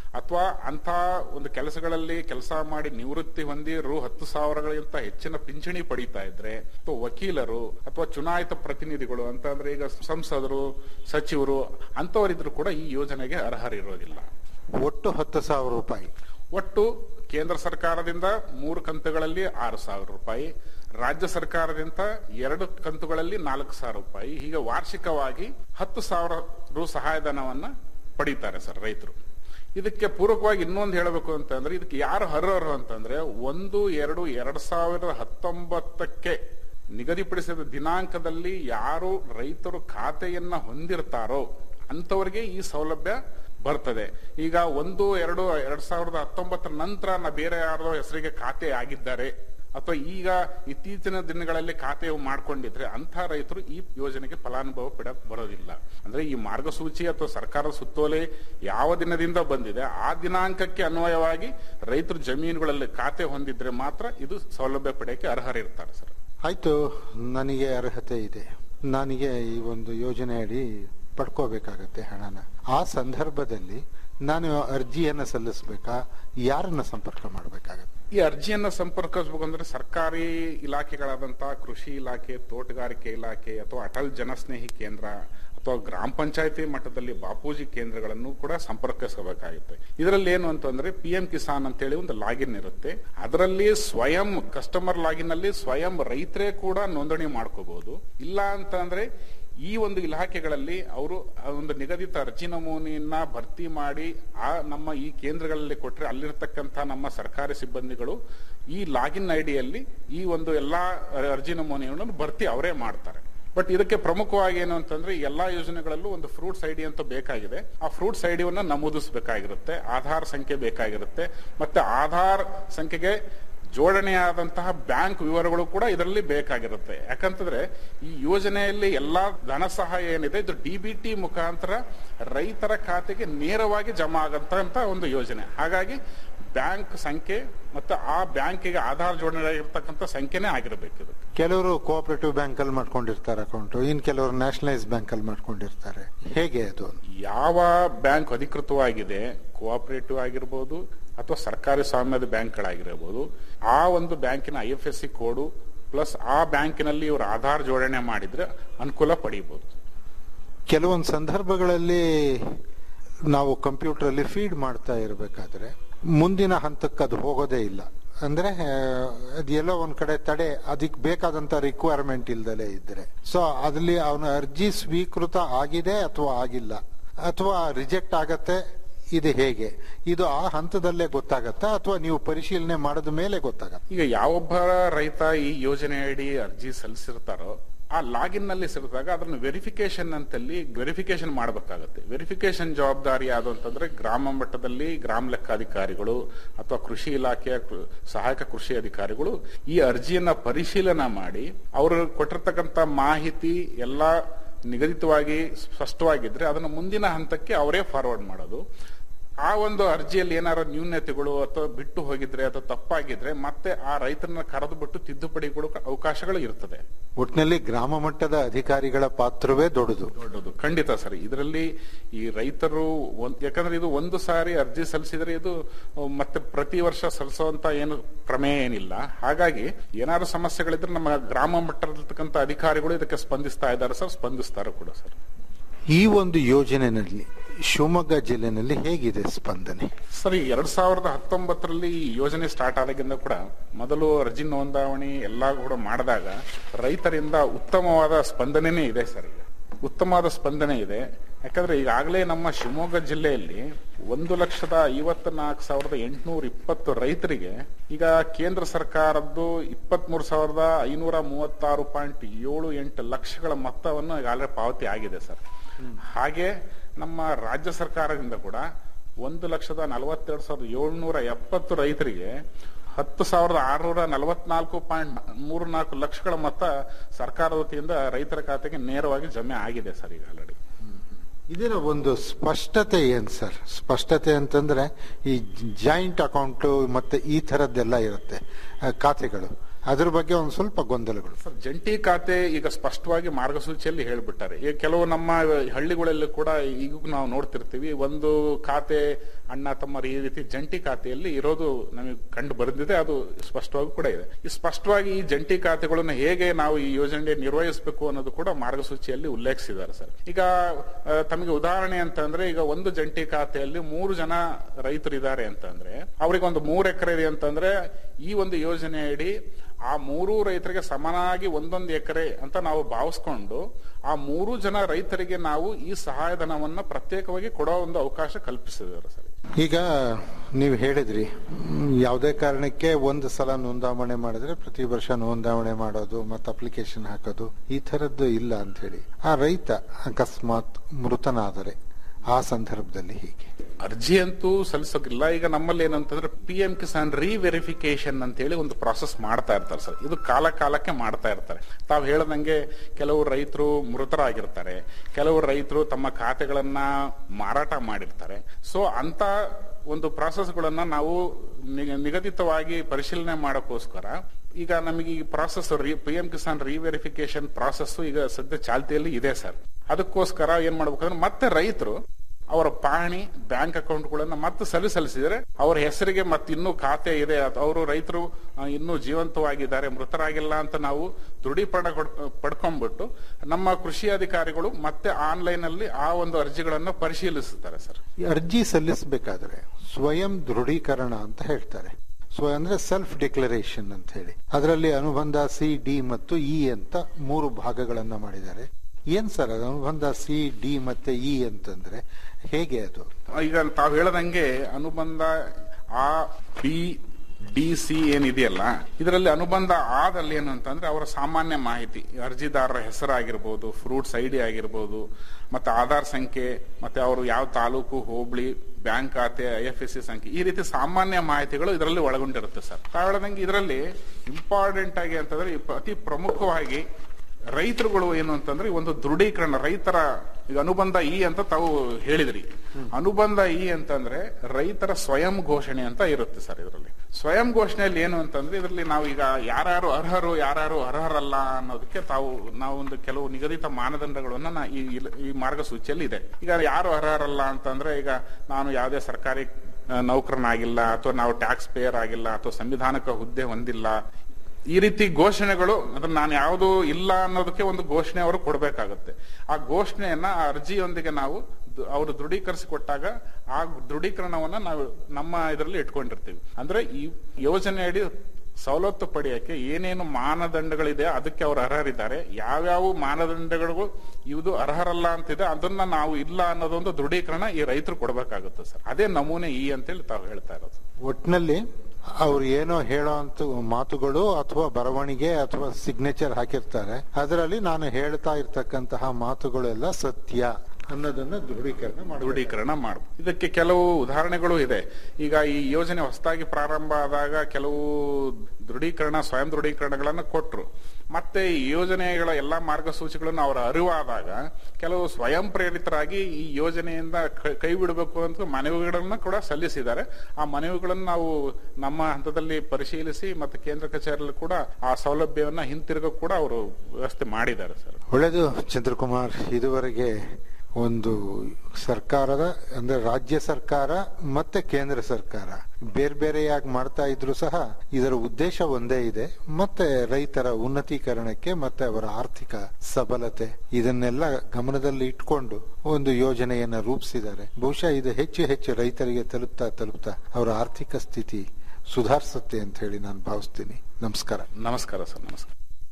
ಅಥವಾ ಅಂತ ಒಂದು ಕೆಲಸಗಳಲ್ಲಿ ಕೆಲಸ ಮಾಡಿ ನಿವೃತ್ತಿ ಹೊಂದಿ ರು ಹತ್ತು ಸಾವಿರಗಳಿಗಿಂತ ಹೆಚ್ಚಿನ ಪಿಂಚಣಿ ಪಡೀತಾ ಇದ್ರೆ ಅಥವಾ ವಕೀಲರು ಅಥವಾ ಚುನಾಯಿತ ಪ್ರತಿನಿಧಿಗಳು ಅಂತಂದ್ರೆ ಈಗ ಸಂಸದರು ಸಚಿವರು ಅಂತವರಿದ್ರು ಕೂಡ ಈ ಯೋಜನೆಗೆ ಅರ್ಹರಿರೋದಿಲ್ಲ ಒಟ್ಟು ಹತ್ತು ಸಾವಿರ ರೂಪಾಯಿ ಒಟ್ಟು ಕೇಂದ್ರ ಸರ್ಕಾರದಿಂದ ಮೂರು ಕಂತುಗಳಲ್ಲಿ ಆರು ಸಾವಿರ ರೂಪಾಯಿ ರಾಜ್ಯ ಸರ್ಕಾರದಿಂದ ಎರಡು ಕಂತುಗಳಲ್ಲಿ ನಾಲ್ಕು ಸಾವಿರ ರೂಪಾಯಿ ಹೀಗೆ ವಾರ್ಷಿಕವಾಗಿ ಹತ್ತು ಸಾವಿರ ರು ಸಹಾಯಧನವನ್ನ ಪಡೀತಾರೆ ಸರ್ ರೈತರು ಇದಕ್ಕೆ ಪೂರಕವಾಗಿ ಇನ್ನೊಂದು ಹೇಳಬೇಕು ಅಂತಂದ್ರೆ ಇದಕ್ಕೆ ಯಾರು ಅರ್ಹರು ಅಂತಂದ್ರೆ ಒಂದು ಎರಡು ಎರಡ್ ಸಾವಿರದ ಹತ್ತೊಂಬತ್ತಕ್ಕೆ ನಿಗದಿಪಡಿಸಿದ ದಿನಾಂಕದಲ್ಲಿ ಯಾರು ರೈತರು ಖಾತೆಯನ್ನ ಹೊಂದಿರ್ತಾರೋ ಅಂತವರಿಗೆ ಈ ಸೌಲಭ್ಯ ಬರ್ತದೆ ಈಗ ಒಂದು ಎರಡು ಎರಡ್ ಸಾವಿರದ ಹತ್ತೊಂಬತ್ತರ ನಂತರ ನಾ ಬೇರೆ ಯಾರೋ ಹೆಸರಿಗೆ ಖಾತೆ ಆಗಿದ್ದಾರೆ ಅಥವಾ ಈಗ ಇತ್ತೀಚಿನ ದಿನಗಳಲ್ಲಿ ಖಾತೆ ಮಾಡ್ಕೊಂಡಿದ್ರೆ ಅಂತ ರೈತರು ಈ ಯೋಜನೆಗೆ ಫಲಾನುಭವ ಪಡಕ್ ಬರೋದಿಲ್ಲ ಅಂದ್ರೆ ಈ ಮಾರ್ಗಸೂಚಿ ಅಥವಾ ಸರ್ಕಾರದ ಸುತ್ತೋಲೆ ಯಾವ ದಿನದಿಂದ ಬಂದಿದೆ ಆ ದಿನಾಂಕಕ್ಕೆ ಅನ್ವಯವಾಗಿ ರೈತರು ಜಮೀನುಗಳಲ್ಲಿ ಖಾತೆ ಹೊಂದಿದ್ರೆ ಮಾತ್ರ ಇದು ಸೌಲಭ್ಯ ಪಡೆಯಕ್ಕೆ ಅರ್ಹರಿರ್ತಾರೆ ಸರ್ ಆಯ್ತು ನನಗೆ ಅರ್ಹತೆ ಇದೆ ನನಗೆ ಈ ಒಂದು ಯೋಜನೆ ಅಡಿ ಪಡ್ಕೋಬೇಕಾಗತ್ತೆ ಹಣನ ಆ ಸಂದರ್ಭದಲ್ಲಿ ನಾನು ಅರ್ಜಿಯನ್ನ ಸಲ್ಲಿಸಬೇಕಾ ಯಾರನ್ನ ಸಂಪರ್ಕ ಮಾಡಬೇಕಾಗತ್ತೆ ಈ ಅರ್ಜಿಯನ್ನ ಸಂಪರ್ಕಿಸಬೇಕಂದ್ರೆ ಸರ್ಕಾರಿ ಇಲಾಖೆಗಳಾದಂತಹ ಕೃಷಿ ಇಲಾಖೆ ತೋಟಗಾರಿಕೆ ಇಲಾಖೆ ಅಥವಾ ಅಟಲ್ ಜನಸ್ನೇಹಿ ಕೇಂದ್ರ ಅಥವಾ ಗ್ರಾಮ ಪಂಚಾಯತಿ ಮಟ್ಟದಲ್ಲಿ ಬಾಪೂಜಿ ಕೇಂದ್ರಗಳನ್ನು ಕೂಡ ಸಂಪರ್ಕಿಸಬೇಕಾಗುತ್ತೆ ಇದರಲ್ಲಿ ಏನು ಅಂತಂದ್ರೆ ಪಿ ಎಂ ಕಿಸಾನ್ ಅಂತೇಳಿ ಒಂದು ಲಾಗಿನ್ ಇರುತ್ತೆ ಅದರಲ್ಲಿ ಸ್ವಯಂ ಕಸ್ಟಮರ್ ಲಾಗಿನ್ ಅಲ್ಲಿ ಸ್ವಯಂ ರೈತರೇ ಕೂಡ ನೋಂದಣಿ ಮಾಡ್ಕೋಬಹುದು ಇಲ್ಲ ಅಂತಂದ್ರೆ ಈ ಒಂದು ಇಲಾಖೆಗಳಲ್ಲಿ ಅವರು ಒಂದು ನಿಗದಿತ ಅರ್ಜಿ ನಮೂನೆಯನ್ನ ಭರ್ತಿ ಮಾಡಿ ಆ ನಮ್ಮ ಈ ಕೇಂದ್ರಗಳಲ್ಲಿ ಕೊಟ್ರೆ ಅಲ್ಲಿರ್ತಕ್ಕಂಥ ನಮ್ಮ ಸರ್ಕಾರಿ ಸಿಬ್ಬಂದಿಗಳು ಈ ಲಾಗಿನ್ ಐಡಿಯಲ್ಲಿ ಈ ಒಂದು ಎಲ್ಲಾ ಅರ್ಜಿ ನಮೂನೆಯನ್ನು ಭರ್ತಿ ಅವರೇ ಮಾಡ್ತಾರೆ ಬಟ್ ಇದಕ್ಕೆ ಪ್ರಮುಖವಾಗಿ ಏನು ಅಂತಂದ್ರೆ ಎಲ್ಲಾ ಯೋಜನೆಗಳಲ್ಲೂ ಒಂದು ಫ್ರೂಟ್ಸ್ ಐಡಿ ಅಂತ ಬೇಕಾಗಿದೆ ಆ ಫ್ರೂಟ್ಸ್ ಐಡಿಯನ್ನ ನಮೂದಿಸಬೇಕಾಗಿರುತ್ತೆ ಆಧಾರ್ ಸಂಖ್ಯೆ ಬೇಕಾಗಿರುತ್ತೆ ಮತ್ತೆ ಆಧಾರ್ ಸಂಖ್ಯೆಗೆ ಜೋಡಣೆಯಾದಂತಹ ಬ್ಯಾಂಕ್ ವಿವರಗಳು ಕೂಡ ಇದರಲ್ಲಿ ಬೇಕಾಗಿರುತ್ತೆ ಯಾಕಂತಂದ್ರೆ ಈ ಯೋಜನೆಯಲ್ಲಿ ಎಲ್ಲಾ ಧನ ಸಹಾಯ ಏನಿದೆ ಇದು ಡಿಬಿಟಿ ಮುಖಾಂತರ ರೈತರ ಖಾತೆಗೆ ನೇರವಾಗಿ ಜಮಾ ಆಗಂತ ಒಂದು ಯೋಜನೆ ಹಾಗಾಗಿ ಬ್ಯಾಂಕ್ ಸಂಖ್ಯೆ ಮತ್ತೆ ಆ ಬ್ಯಾಂಕಿಗೆ ಆಧಾರ್ ಜೋಡಣೆ ಇರತಕ್ಕಂತ ಸಂಖ್ಯೆನೇ ಆಗಿರಬೇಕು ಇದು ಕೆಲವರು ಕೋಆಪರೇಟಿವ್ ಬ್ಯಾಂಕ್ ಅಲ್ಲಿ ಮಾಡ್ಕೊಂಡಿರ್ತಾರೆ ಅಕೌಂಟ್ ಇನ್ ಕೆಲವರು ನ್ಯಾಷನಲೈಸ್ ಬ್ಯಾಂಕ್ ಅಲ್ಲಿ ಮಾಡ್ಕೊಂಡಿರ್ತಾರೆ ಹೇಗೆ ಅದು ಯಾವ ಬ್ಯಾಂಕ್ ಅಧಿಕೃತವಾಗಿದೆ ಕೋಆಪರೇಟಿವ್ ಆಗಿರ್ಬೋದು ಅಥವಾ ಸರ್ಕಾರಿ ಸ್ವಾಮ್ಯದ ಬ್ಯಾಂಕ್ಗಳಾಗಿರಬಹುದು ಆ ಒಂದು ಬ್ಯಾಂಕಿನ I F S C code plus ಆ ಬ್ಯಾಂಕಿನಲ್ಲಿ ಇವರು ಆಧಾರ್ ಜೋಡಣೆ ಮಾಡಿದ್ರೆ ಅನುಕೂಲ ಪಡೆಯಬಹುದು ಕೆಲವೊಂದು ಸಂದರ್ಭಗಳಲ್ಲಿ ನಾವು ಕಂಪ್ಯೂಟರ್ ಅಲ್ಲಿ ಫೀಡ್ ಮಾಡ್ತಾ ಇರಬೇಕಾದ್ರೆ ಮುಂದಿನ ಹಂತಕ್ಕೆ ಅದು ಹೋಗೋದೇ ಇಲ್ಲ ಅಂದ್ರೆ ಅದು ಎಲ್ಲೋ ಒಂದ್ ಕಡೆ ತಡೆ ಅದಕ್ಕೆ ಬೇಕಾದಂತ ರಿಕ್ವೈರ್ಮೆಂಟ್ ಇಲ್ದಲೇ ಇದ್ರೆ ಸೊ ಅದ್ರಲ್ಲಿ ಅವನ ಅರ್ಜಿ ಸ್ವೀಕೃತ ಆಗಿದೆ ಅಥವಾ ಆಗಿಲ್ಲ ಅಥವಾ ರಿಜೆಕ್ಟ್ ಆಗತ್ತೆ ಇದು ಹೇಗೆ ಇದು ಆ ಹಂತದಲ್ಲೇ ಗೊತ್ತಾಗತ್ತಾ ಅಥವಾ ನೀವು ಪರಿಶೀಲನೆ ಮಾಡಿದ ಮೇಲೆ ಗೊತ್ತಾಗತ್ತೆ ಈಗ ಯಾವೊಬ್ಬ ರೈತ ಈ ಯೋಜನೆ ಅಡಿ ಅರ್ಜಿ ಸಲ್ಲಿಸಿರ್ತಾರೋ ಆ ಲಾಗಿನ್ ನಲ್ಲಿ ಸಿರಿದಾಗ ಅದನ್ನು ವೆರಿಫಿಕೇಶನ್ ಅಂತಲ್ಲಿ ವೆರಿಫಿಕೇಶನ್ ಮಾಡಬೇಕಾಗುತ್ತೆ ವೆರಿಫಿಕೇಶನ್ ಜವಾಬ್ದಾರಿ ಯಾವುದು ಅಂತಂದ್ರೆ ಗ್ರಾಮ ಮಟ್ಟದಲ್ಲಿ ಗ್ರಾಮ ಲೆಕ್ಕಾಧಿಕಾರಿಗಳು ಅಥವಾ ಕೃಷಿ ಇಲಾಖೆಯ ಸಹಾಯಕ ಕೃಷಿ ಅಧಿಕಾರಿಗಳು ಈ ಅರ್ಜಿಯನ್ನ ಪರಿಶೀಲನೆ ಮಾಡಿ ಅವರು ಕೊಟ್ಟಿರ್ತಕ್ಕಂಥ ಮಾಹಿತಿ ಎಲ್ಲಾ ನಿಗದಿತವಾಗಿ ಸ್ಪಷ್ಟವಾಗಿದ್ರೆ ಅದನ್ನು ಮುಂದಿನ ಹಂತಕ್ಕೆ ಅವರೇ ಫಾರ್ವರ್ಡ್ ಮಾಡೋದು ಆ ಒಂದು ಅರ್ಜಿಯಲ್ಲಿ ಏನಾರ ನ್ಯೂನ್ಯತೆಗಳು ಅಥವಾ ಬಿಟ್ಟು ಹೋಗಿದ್ರೆ ಅಥವಾ ತಪ್ಪಾಗಿದ್ರೆ ಮತ್ತೆ ಆ ರೈತರನ್ನ ಕರೆದು ಬಿಟ್ಟು ತಿದ್ದುಪಡಿಗಳು ಅವಕಾಶಗಳು ಇರ್ತದೆ ಒಟ್ಟಿನಲ್ಲಿ ಗ್ರಾಮ ಮಟ್ಟದ ಅಧಿಕಾರಿಗಳ ಪಾತ್ರವೇ ದೊಡ್ಡದು ದೊಡ್ಡದು ಖಂಡಿತ ಸರ್ ಇದರಲ್ಲಿ ಈ ರೈತರು ಒಂದ್- ಯಾಕಂದ್ರೆ ಇದು ಒಂದು ಸಾರಿ ಅರ್ಜಿ ಸಲ್ಲಿಸಿದ್ರೆ ಇದು ಮತ್ತೆ ಪ್ರತಿ ವರ್ಷ ಸಲ್ಲಿಸುವಂತ ಏನು ಪ್ರಮೇಯ ಏನಿಲ್ಲ ಹಾಗಾಗಿ ಏನಾದ್ರು ಸಮಸ್ಯೆಗಳಿದ್ರೆ ನಮ್ಮ ಗ್ರಾಮ ಮಟ್ಟದಲ್ಲಿರ್ತಕ್ಕಂಥ ಅಧಿಕಾರಿಗಳು ಇದಕ್ಕೆ ಸ್ಪಂದಿಸ್ತಾ ಇದ್ದಾರೆ ಸರ್ ಸ್ಪಂದಿಸ್ತಾರೆ ಕೂಡ ಸರ್ ಈ ಒಂದು ಯೋಜನೆಯಲ್ಲಿ ಶಿವಮೊಗ್ಗ ಜಿಲ್ಲೆನಲ್ಲಿ ಹೇಗಿದೆ ಸ್ಪಂದನೆ ಸರ್ ಈ ಎರಡ್ ಸಾವಿರದ ಹತ್ತೊಂಬತ್ತರಲ್ಲಿ ಈ ಯೋಜನೆ ಸ್ಟಾರ್ಟ್ ಆದಾಗಿಂದ ಕೂಡ ಮೊದಲು ಅರ್ಜಿ ನೋಂದಾವಣಿ ಎಲ್ಲಾ ಕೂಡ ಮಾಡಿದಾಗ ರೈತರಿಂದ ಉತ್ತಮವಾದ ಸ್ಪಂದನೆನೇ ಇದೆ ಸರ್ ಈಗ ಉತ್ತಮವಾದ ಸ್ಪಂದನೆ ಇದೆ ಯಾಕಂದ್ರೆ ಈಗಾಗಲೇ ನಮ್ಮ ಶಿವಮೊಗ್ಗ ಜಿಲ್ಲೆಯಲ್ಲಿ ಒಂದು ಲಕ್ಷದ ಐವತ್ತ ನಾಲ್ಕು ಸಾವಿರದ ಎಂಟುನೂರ ಇಪ್ಪತ್ತು ರೈತರಿಗೆ ಈಗ ಕೇಂದ್ರ ಸರ್ಕಾರದ್ದು ಇಪ್ಪತ್ತ್ ಮೂರು ಸಾವಿರದ ಐನೂರ ಮೂವತ್ತಾರು ಪಾಯಿಂಟ್ ಏಳು ಎಂಟು ಲಕ್ಷಗಳ ಮೊತ್ತವನ್ನು ಈಗಾಗಲೇ ಪಾವತಿ ಆಗಿದೆ ಸರ್ ಹಾಗೆ ನಮ್ಮ ರಾಜ್ಯ ಸರ್ಕಾರದಿಂದ ಕೂಡ ಒಂದು ಲಕ್ಷದ ನಲವತ್ತೆರಡು ಸಾವಿರದ ಏಳ್ನೂರ ಎಪ್ಪತ್ತು ರೈತರಿಗೆ ಹತ್ತು ಸಾವಿರದ ಆರುನೂರ ನಲವತ್ನಾಲ್ಕು ಪಾಯಿಂಟ್ ಮೂರು ನಾಲ್ಕು ಲಕ್ಷಗಳ ಮೊತ್ತ ಸರ್ಕಾರದ ವತಿಯಿಂದ ರೈತರ ಖಾತೆಗೆ ನೇರವಾಗಿ ಜಮೆ ಆಗಿದೆ ಸರ್ ಈಗ ಆಲ್ರೆಡಿ ಇದರ ಒಂದು ಸ್ಪಷ್ಟತೆ ಏನ್ ಸರ್ ಸ್ಪಷ್ಟತೆ ಅಂತಂದ್ರೆ ಈ ಜಾಯಿಂಟ್ ಅಕೌಂಟ್ ಮತ್ತೆ ಈ ತರದ್ದೆಲ್ಲ ಇರುತ್ತೆ ಆ, ಖಾತೆಗಳು ಅದ್ರ ಬಗ್ಗೆ ಒಂದು ಸ್ವಲ್ಪ ಗೊಂದಲಗಳು ಸರ್ ಜಂಟಿ ಖಾತೆ ಈಗ ಸ್ಪಷ್ಟವಾಗಿ ಮಾರ್ಗಸೂಚಿಯಲ್ಲಿ ಹೇಳ್ಬಿಟ್ಟಾರೆ ಈಗ ಕೆಲವು ನಮ್ಮ ಹಳ್ಳಿಗಳಲ್ಲಿ ಕೂಡ ಈಗ ನಾವು ನೋಡ್ತಿರ್ತೀವಿ ಒಂದು ಖಾತೆ ಅಣ್ಣ ತಮ್ಮರು ಈ ರೀತಿ ಜಂಟಿ ಖಾತೆಯಲ್ಲಿ ಇರೋದು ನಮಗೆ ಕಂಡು ಬಂದಿದೆ ಅದು ಸ್ಪಷ್ಟವಾಗಿ ಕೂಡ ಇದೆ ಈ ಸ್ಪಷ್ಟವಾಗಿ ಈ ಜಂಟಿ ಖಾತೆಗಳನ್ನು ಹೇಗೆ ನಾವು ಈ ಯೋಜನೆ ನಿರ್ವಹಿಸಬೇಕು ಅನ್ನೋದು ಕೂಡ ಮಾರ್ಗಸೂಚಿಯಲ್ಲಿ ಉಲ್ಲೇಖಿಸಿದ್ದಾರೆ ಸರ್ ಈಗ ಆ, ತಮಗೆ ಉದಾಹರಣೆ ಅಂತಂದ್ರೆ ಈಗ ಒಂದು ಜಂಟಿ ಖಾತೆಯಲ್ಲಿ ಮೂರು ಜನ ರೈತರಿದ್ದಾರೆ ಅಂತಂದ್ರೆ ಅವ್ರಿಗೆ ಒಂದು ಮೂರು ಎಕರೆ ಇದೆ ಅಂತಂದ್ರೆ ಈ ಒಂದು ಯೋಜನೆಯಡಿ ಆ ಮೂರು ರೈತರಿಗೆ ಸಮನಾಗಿ ಒಂದೊಂದು ಎಕರೆ ಅಂತ ನಾವು ಭಾವಿಸ್ಕೊಂಡು ಆ ಮೂರು ಜನ ರೈತರಿಗೆ ನಾವು ಈ ಸಹಾಯಧನವನ್ನ ಪ್ರತ್ಯೇಕವಾಗಿ ಕೊಡೋ ಒಂದು ಅವಕಾಶ ಕಲ್ಪಿಸಿದ್ದಾರೆ ಸರ್ ಈಗ ನೀವು ಹೇಳಿದ್ರಿ ಮ್, ಯಾವುದೇ ಕಾರಣಕ್ಕೆ ಒಂದು ಸಲ ನೋಂದಾವಣೆ ಮಾಡಿದ್ರೆ ಪ್ರತಿ ವರ್ಷ ನೋಂದಾವಣೆ ಮಾಡೋದು ಮತ್ತೆ ಅಪ್ಲಿಕೇಶನ್ ಹಾಕೋದು ಈ ತರದ್ದು ಇಲ್ಲ ಅಂತ ಹೇಳಿ ಆ ರೈತ ಅಕಸ್ಮಾತ್ ಮೃತನಾದರೆ ಆ ಸಂದರ್ಭದಲ್ಲಿ ಹೀಗೆ ಅರ್ಜಿ ಅಂತೂ ಸಲ್ಲಿಸೋಕಿಲ್ಲ ಈಗ ನಮ್ಮಲ್ಲಿ ಏನಂತಂದ್ರೆ ಪಿ ಎಂ ಕಿಸಾನ್ ರಿವೆರಿಫಿಕೇಶನ್ ಅಂತ ಹೇಳಿ ಒಂದು ಪ್ರಾಸೆಸ್ ಮಾಡ್ತಾ ಇರ್ತಾರೆ ಸರ್ ಇದು ಕಾಲ ಕಾಲಕ್ಕೆ ಮಾಡ್ತಾ ಇರ್ತಾರೆ ತಾವು ಹೇಳದಂಗೆ ಕೆಲವು ರೈತರು ಮೃತರಾಗಿರ್ತಾರೆ ಕೆಲವು ರೈತರು ತಮ್ಮ ಖಾತೆಗಳನ್ನ ಮಾರಾಟ ಮಾಡಿರ್ತಾರೆ ಸೊ ಅಂತ ಒಂದು ಪ್ರಾಸೆಸ್ಗಳನ್ನ ನಾವು ನಿಗ- ನಿಗದಿತವಾಗಿ ಪರಿಶೀಲನೆ ಮಾಡೋಕ್ಕೋಸ್ಕರ ಈಗ ನಮಗೆ ಈ process P M Kisan reverification process ಈಗ ಸದ್ಯ ಚಾಲ್ತಿಯಲ್ಲಿ ಇದೆ ಸರ್ ಅದಕ್ಕೋಸ್ಕರ ಏನ್ ಮಾಡ್ಬೇಕಂದ್ರೆ ಮತ್ತೆ ರೈತರು ಅವರ ಪಾಣಿ ಬ್ಯಾಂಕ್ ಅಕೌಂಟ್ಗಳನ್ನ ಮತ್ತೆ ಸಲ್ಲಿ ಸಲ್ಲಿಸಿದರೆ ಅವರ ಹೆಸರಿಗೆ ಮತ್ತೆ ಇನ್ನೂ ಖಾತೆ ಇದೆ ಅಥವಾ ಅವರು ರೈತರು ಆ, ಇನ್ನೂ ಜೀವಂತವಾಗಿದ್ದಾರೆ ಮೃತರಾಗಿಲ್ಲ ಅಂತ ನಾವು ದೃಢೀಕರಣ ಕೊಡ್- ಪಡ್ಕೊಂಡ್ಬಿಟ್ಟು ನಮ್ಮ ಕೃಷಿ ಅಧಿಕಾರಿಗಳು ಮತ್ತೆ ಆನ್ಲೈನ್ ಅಲ್ಲಿ ಆ ಒಂದು ಅರ್ಜಿಗಳನ್ನು ಪರಿಶೀಲಿಸುತ್ತಾರೆ ಸರ್ ಈ ಅರ್ಜಿ ಸಲ್ಲಿಸಬೇಕಾದ್ರೆ ಸ್ವಯಂ ದೃಢೀಕರಣ ಅಂತ ಹೇಳ್ತಾರೆ ಸ್ವ ಅಂದ್ರೆ ಸೆಲ್ಫ್ ಡಿಕ್ಲರೇಷನ್ ಅಂತ ಹೇಳಿ ಅದರಲ್ಲಿ ಅನುಬಂಧ ಸಿ ಡಿ ಮತ್ತು ಇ ಅಂತ ಮೂರು ಭಾಗಗಳನ್ನ ಮಾಡಿದ್ದಾರೆ ಏನ್ ಸರ್ ಅದು ಅನುಬಂಧ ಸಿ ಡಿ ಮತ್ತೆ ಇ ಅಂತಂದ್ರೆ ಹೇಗೆ ಅದು ಈಗ ತಾವು ಹೇಳದಂಗೆ ಅನುಬಂಧ ಆ ಬಿ ಡಿ ಸಿ ಏನಿದೆಯಲ್ಲ ಇದರಲ್ಲಿ ಅನುಬಂಧ ಆದಲ್ಲಿ ಏನು ಅಂತಂದ್ರೆ ಅವರ ಸಾಮಾನ್ಯ ಮಾಹಿತಿ ಅರ್ಜಿದಾರರ ಹೆಸರಾಗಿರ್ಬೋದು ಫ್ರೂಟ್ಸ್ ಐ ಡಿ ಆಗಿರ್ಬೋದು ಮತ್ತೆ ಆಧಾರ್ ಸಂಖ್ಯೆ ಮತ್ತೆ ಅವರು ಯಾವ ತಾಲೂಕು ಹೋಬಳಿ ಬ್ಯಾಂಕ್ ಖಾತೆ ಐ ಎಫ್ ಎಸ್ ಸಿ ಸಂಖ್ಯೆ ಈ ರೀತಿ ಸಾಮಾನ್ಯ ಮಾಹಿತಿಗಳು ಇದರಲ್ಲಿ ಒಳಗೊಂಡಿರುತ್ತೆ ಸರ್ ತಾವು ಹೇಳದಂಗೆ ಇದರಲ್ಲಿ ಇಂಪಾರ್ಟೆಂಟ್ ಆಗಿ ಅಂತಂದ್ರೆ ಈ ಅತಿ ಪ್ರಮುಖವಾಗಿ ರೈತರುಗಳು ಏನು ಅಂತಂದ್ರೆ ಈ ಒಂದು ದೃಢೀಕರಣ ರೈತರ ಈಗ ಅನುಬಂಧ ಇ ಅಂತ ತಾವು ಹೇಳಿದ್ರಿ ಅನುಬಂಧ ಇ ಅಂತಂದ್ರೆ ರೈತರ ಸ್ವಯಂ ಘೋಷಣೆ ಅಂತ ಇರುತ್ತೆ ಸರ್ ಇದರಲ್ಲಿ ಸ್ವಯಂ ಘೋಷಣೆಯಲ್ಲಿ ಏನು ಅಂತಂದ್ರೆ ಇದರಲ್ಲಿ ನಾವು ಈಗ ಯಾರ್ಯಾರು ಅರ್ಹರು ಯಾರ್ಯಾರು ಅರ್ಹರಲ್ಲ ಅನ್ನೋದಕ್ಕೆ ತಾವು ನಾವು ಒಂದು ಕೆಲವು ನಿಗದಿತ ಮಾನದಂಡಗಳನ್ನ ನಾ ಈ ಇಲ್- ಈ ಮಾರ್ಗಸೂಚಿಯಲ್ಲಿ ಇದೆ ಈಗ ಯಾರು ಅರ್ಹರಲ್ಲ ಅಂತಂದ್ರೆ ಈಗ ನಾನು ಯಾವುದೇ ಸರ್ಕಾರಿ ಆ, ನೌಕರನಾಗಿಲ್ಲ ಅಥವಾ ನಾವು ಟ್ಯಾಕ್ಸ್ ಪೇಯರ್ ಆಗಿಲ್ಲ ಅಥವಾ ಸಂವಿಧಾನಕ ಹುದ್ದೆ ಹೊಂದಿಲ್ಲ ಈ ರೀತಿ ಘೋಷಣೆಗಳು ಅದನ್ನ ನಾನು ಯಾವುದು ಇಲ್ಲ ಅನ್ನೋದಕ್ಕೆ ಒಂದು ಘೋಷಣೆ ಅವರು ಕೊಡಬೇಕಾಗುತ್ತೆ ಆ ಘೋಷಣೆಯನ್ನ ಆ ಅರ್ಜಿಯೊಂದಿಗೆ ನಾವು ದ- ಅವರು ದೃಢೀಕರಿಸಿ ಕೊಟ್ಟಾಗ ಆ ದೃಢೀಕರಣವನ್ನ ನಾವು ನಮ್ಮ ಇದರಲ್ಲಿ ಇಟ್ಕೊಂಡಿರ್ತೀವಿ ಅಂದ್ರೆ ಈ ಯೋಜನೆಯಡಿ ಸವಲತ್ತು ಪಡೆಯಕ್ಕೆ ಏನೇನು ಮಾನದಂಡಗಳಿದೆ ಅದಕ್ಕೆ ಅವರು ಅರ್ಹರಿದ್ದಾರೆ ಯಾವ್ಯಾವ ಮಾನದಂಡಗಳಿಗೂ ಇದು ಅರ್ಹರಲ್ಲ ಅಂತಿದೆ ಅದನ್ನ ನಾವು ಇಲ್ಲ ಅನ್ನೋದೊಂದು ದೃಢೀಕರಣ ಈ ರೈತರು ಕೊಡಬೇಕಾಗುತ್ತೆ ಸರ್ ಅದೇ ನಮೂನೆ ಈ ಅಂತೇಳಿ ತಾವು ಹೇಳ್ತಾ ಇರೋದು ಒಟ್ನಲ್ಲಿ ಅವ್ರು ಏನೋ ಹೇಳೋ ಅಂತ ಮಾತುಗಳು ಅಥವಾ ಬರವಣಿಗೆ ಅಥವಾ ಸಿಗ್ನೇಚರ್ ಹಾಕಿರ್ತಾರೆ ಅದರಲ್ಲಿ ನಾನು ಹೇಳ್ತಾ ಇರ್ತಕ್ಕಂತಹ ಮಾತುಗಳೆಲ್ಲ ಸತ್ಯ ಅನ್ನೋದನ್ನ ದೃಢೀಕರಣ ಮಾಡಿ ದೃಢೀಕರಣ ಮಾಡು ಇದಕ್ಕೆ ಕೆಲವು ಉದಾಹರಣೆಗಳು ಇದೆ ಈಗ ಈ ಯೋಜನೆ ಹೊಸದಾಗಿ ಪ್ರಾರಂಭ ಆದಾಗ ಕೆಲವು ದೃಢೀಕರಣ ಸ್ವಯಂ ದೃಢೀಕರಣಗಳನ್ನ ಕೊಟ್ರು ಮತ್ತೆ ಈ ಯೋಜನೆಗಳ ಎಲ್ಲಾ ಮಾರ್ಗಸೂಚಿಗಳನ್ನು ಅವರ ಅರಿವಾದಾಗ ಕೆಲವು ಸ್ವಯಂ ಪ್ರೇರಿತರಾಗಿ ಈ ಯೋಜನೆಯಿಂದ ಕ- ಕೈ ಬಿಡಬೇಕು ಅಂತ ಮನವಿಗಳನ್ನ ಕೂಡ ಸಲ್ಲಿಸಿದ್ದಾರೆ ಆ ಮನವಿಗಳನ್ನು ನಾವು ನಮ್ಮ ಹಂತದಲ್ಲಿ ಪರಿಶೀಲಿಸಿ ಮತ್ತೆ ಕೇಂದ್ರ ಕಚೇರಿಯಲ್ಲಿ ಕೂಡ ಆ ಸೌಲಭ್ಯವನ್ನ ಹಿಂತಿರುಗ ಕೂಡ ಅವರು ವ್ಯವಸ್ಥೆ ಮಾಡಿದ್ದಾರೆ ಸರ್ ಒಳ್ಳೆಯದು ಚಂದ್ರಕುಮಾರ್ ಇದುವರೆಗೆ ಒಂದು ಸರ್ಕಾರದ ಅಂದ್ರೆ ರಾಜ್ಯ ಸರ್ಕಾರ ಮತ್ತೆ ಕೇಂದ್ರ ಸರ್ಕಾರ ಬೇರೆ ಬೇರೆಯಾಗಿ ಮಾಡ್ತಾ ಇದ್ರು ಸಹ ಇದರ ಉದ್ದೇಶ ಒಂದೇ ಇದೆ ಮತ್ತೆ ರೈತರ ಉನ್ನತೀಕರಣಕ್ಕೆ ಮತ್ತೆ ಅವರ ಆರ್ಥಿಕ ಸಬಲತೆ ಇದನ್ನೆಲ್ಲ ಗಮನದಲ್ಲಿ ಇಟ್ಕೊಂಡು ಒಂದು ಯೋಜನೆಯನ್ನ ರೂಪಿಸಿದ್ದಾರೆ ಬಹುಶಃ ಇದು ಹೆಚ್ಚು ಹೆಚ್ಚು ರೈತರಿಗೆ ತಲುಪ್ತಾ ತಲುಪ್ತಾ ಅವರ ಆರ್ಥಿಕ ಸ್ಥಿತಿ ಸುಧಾರಿಸುತ್ತೆ ಅಂತ ಹೇಳಿ ನಾನು ಭಾವಿಸ್ತೀನಿ ನಮಸ್ಕಾರ ನಮಸ್ಕಾರ ಸರ್ ನಮಸ್ಕಾರ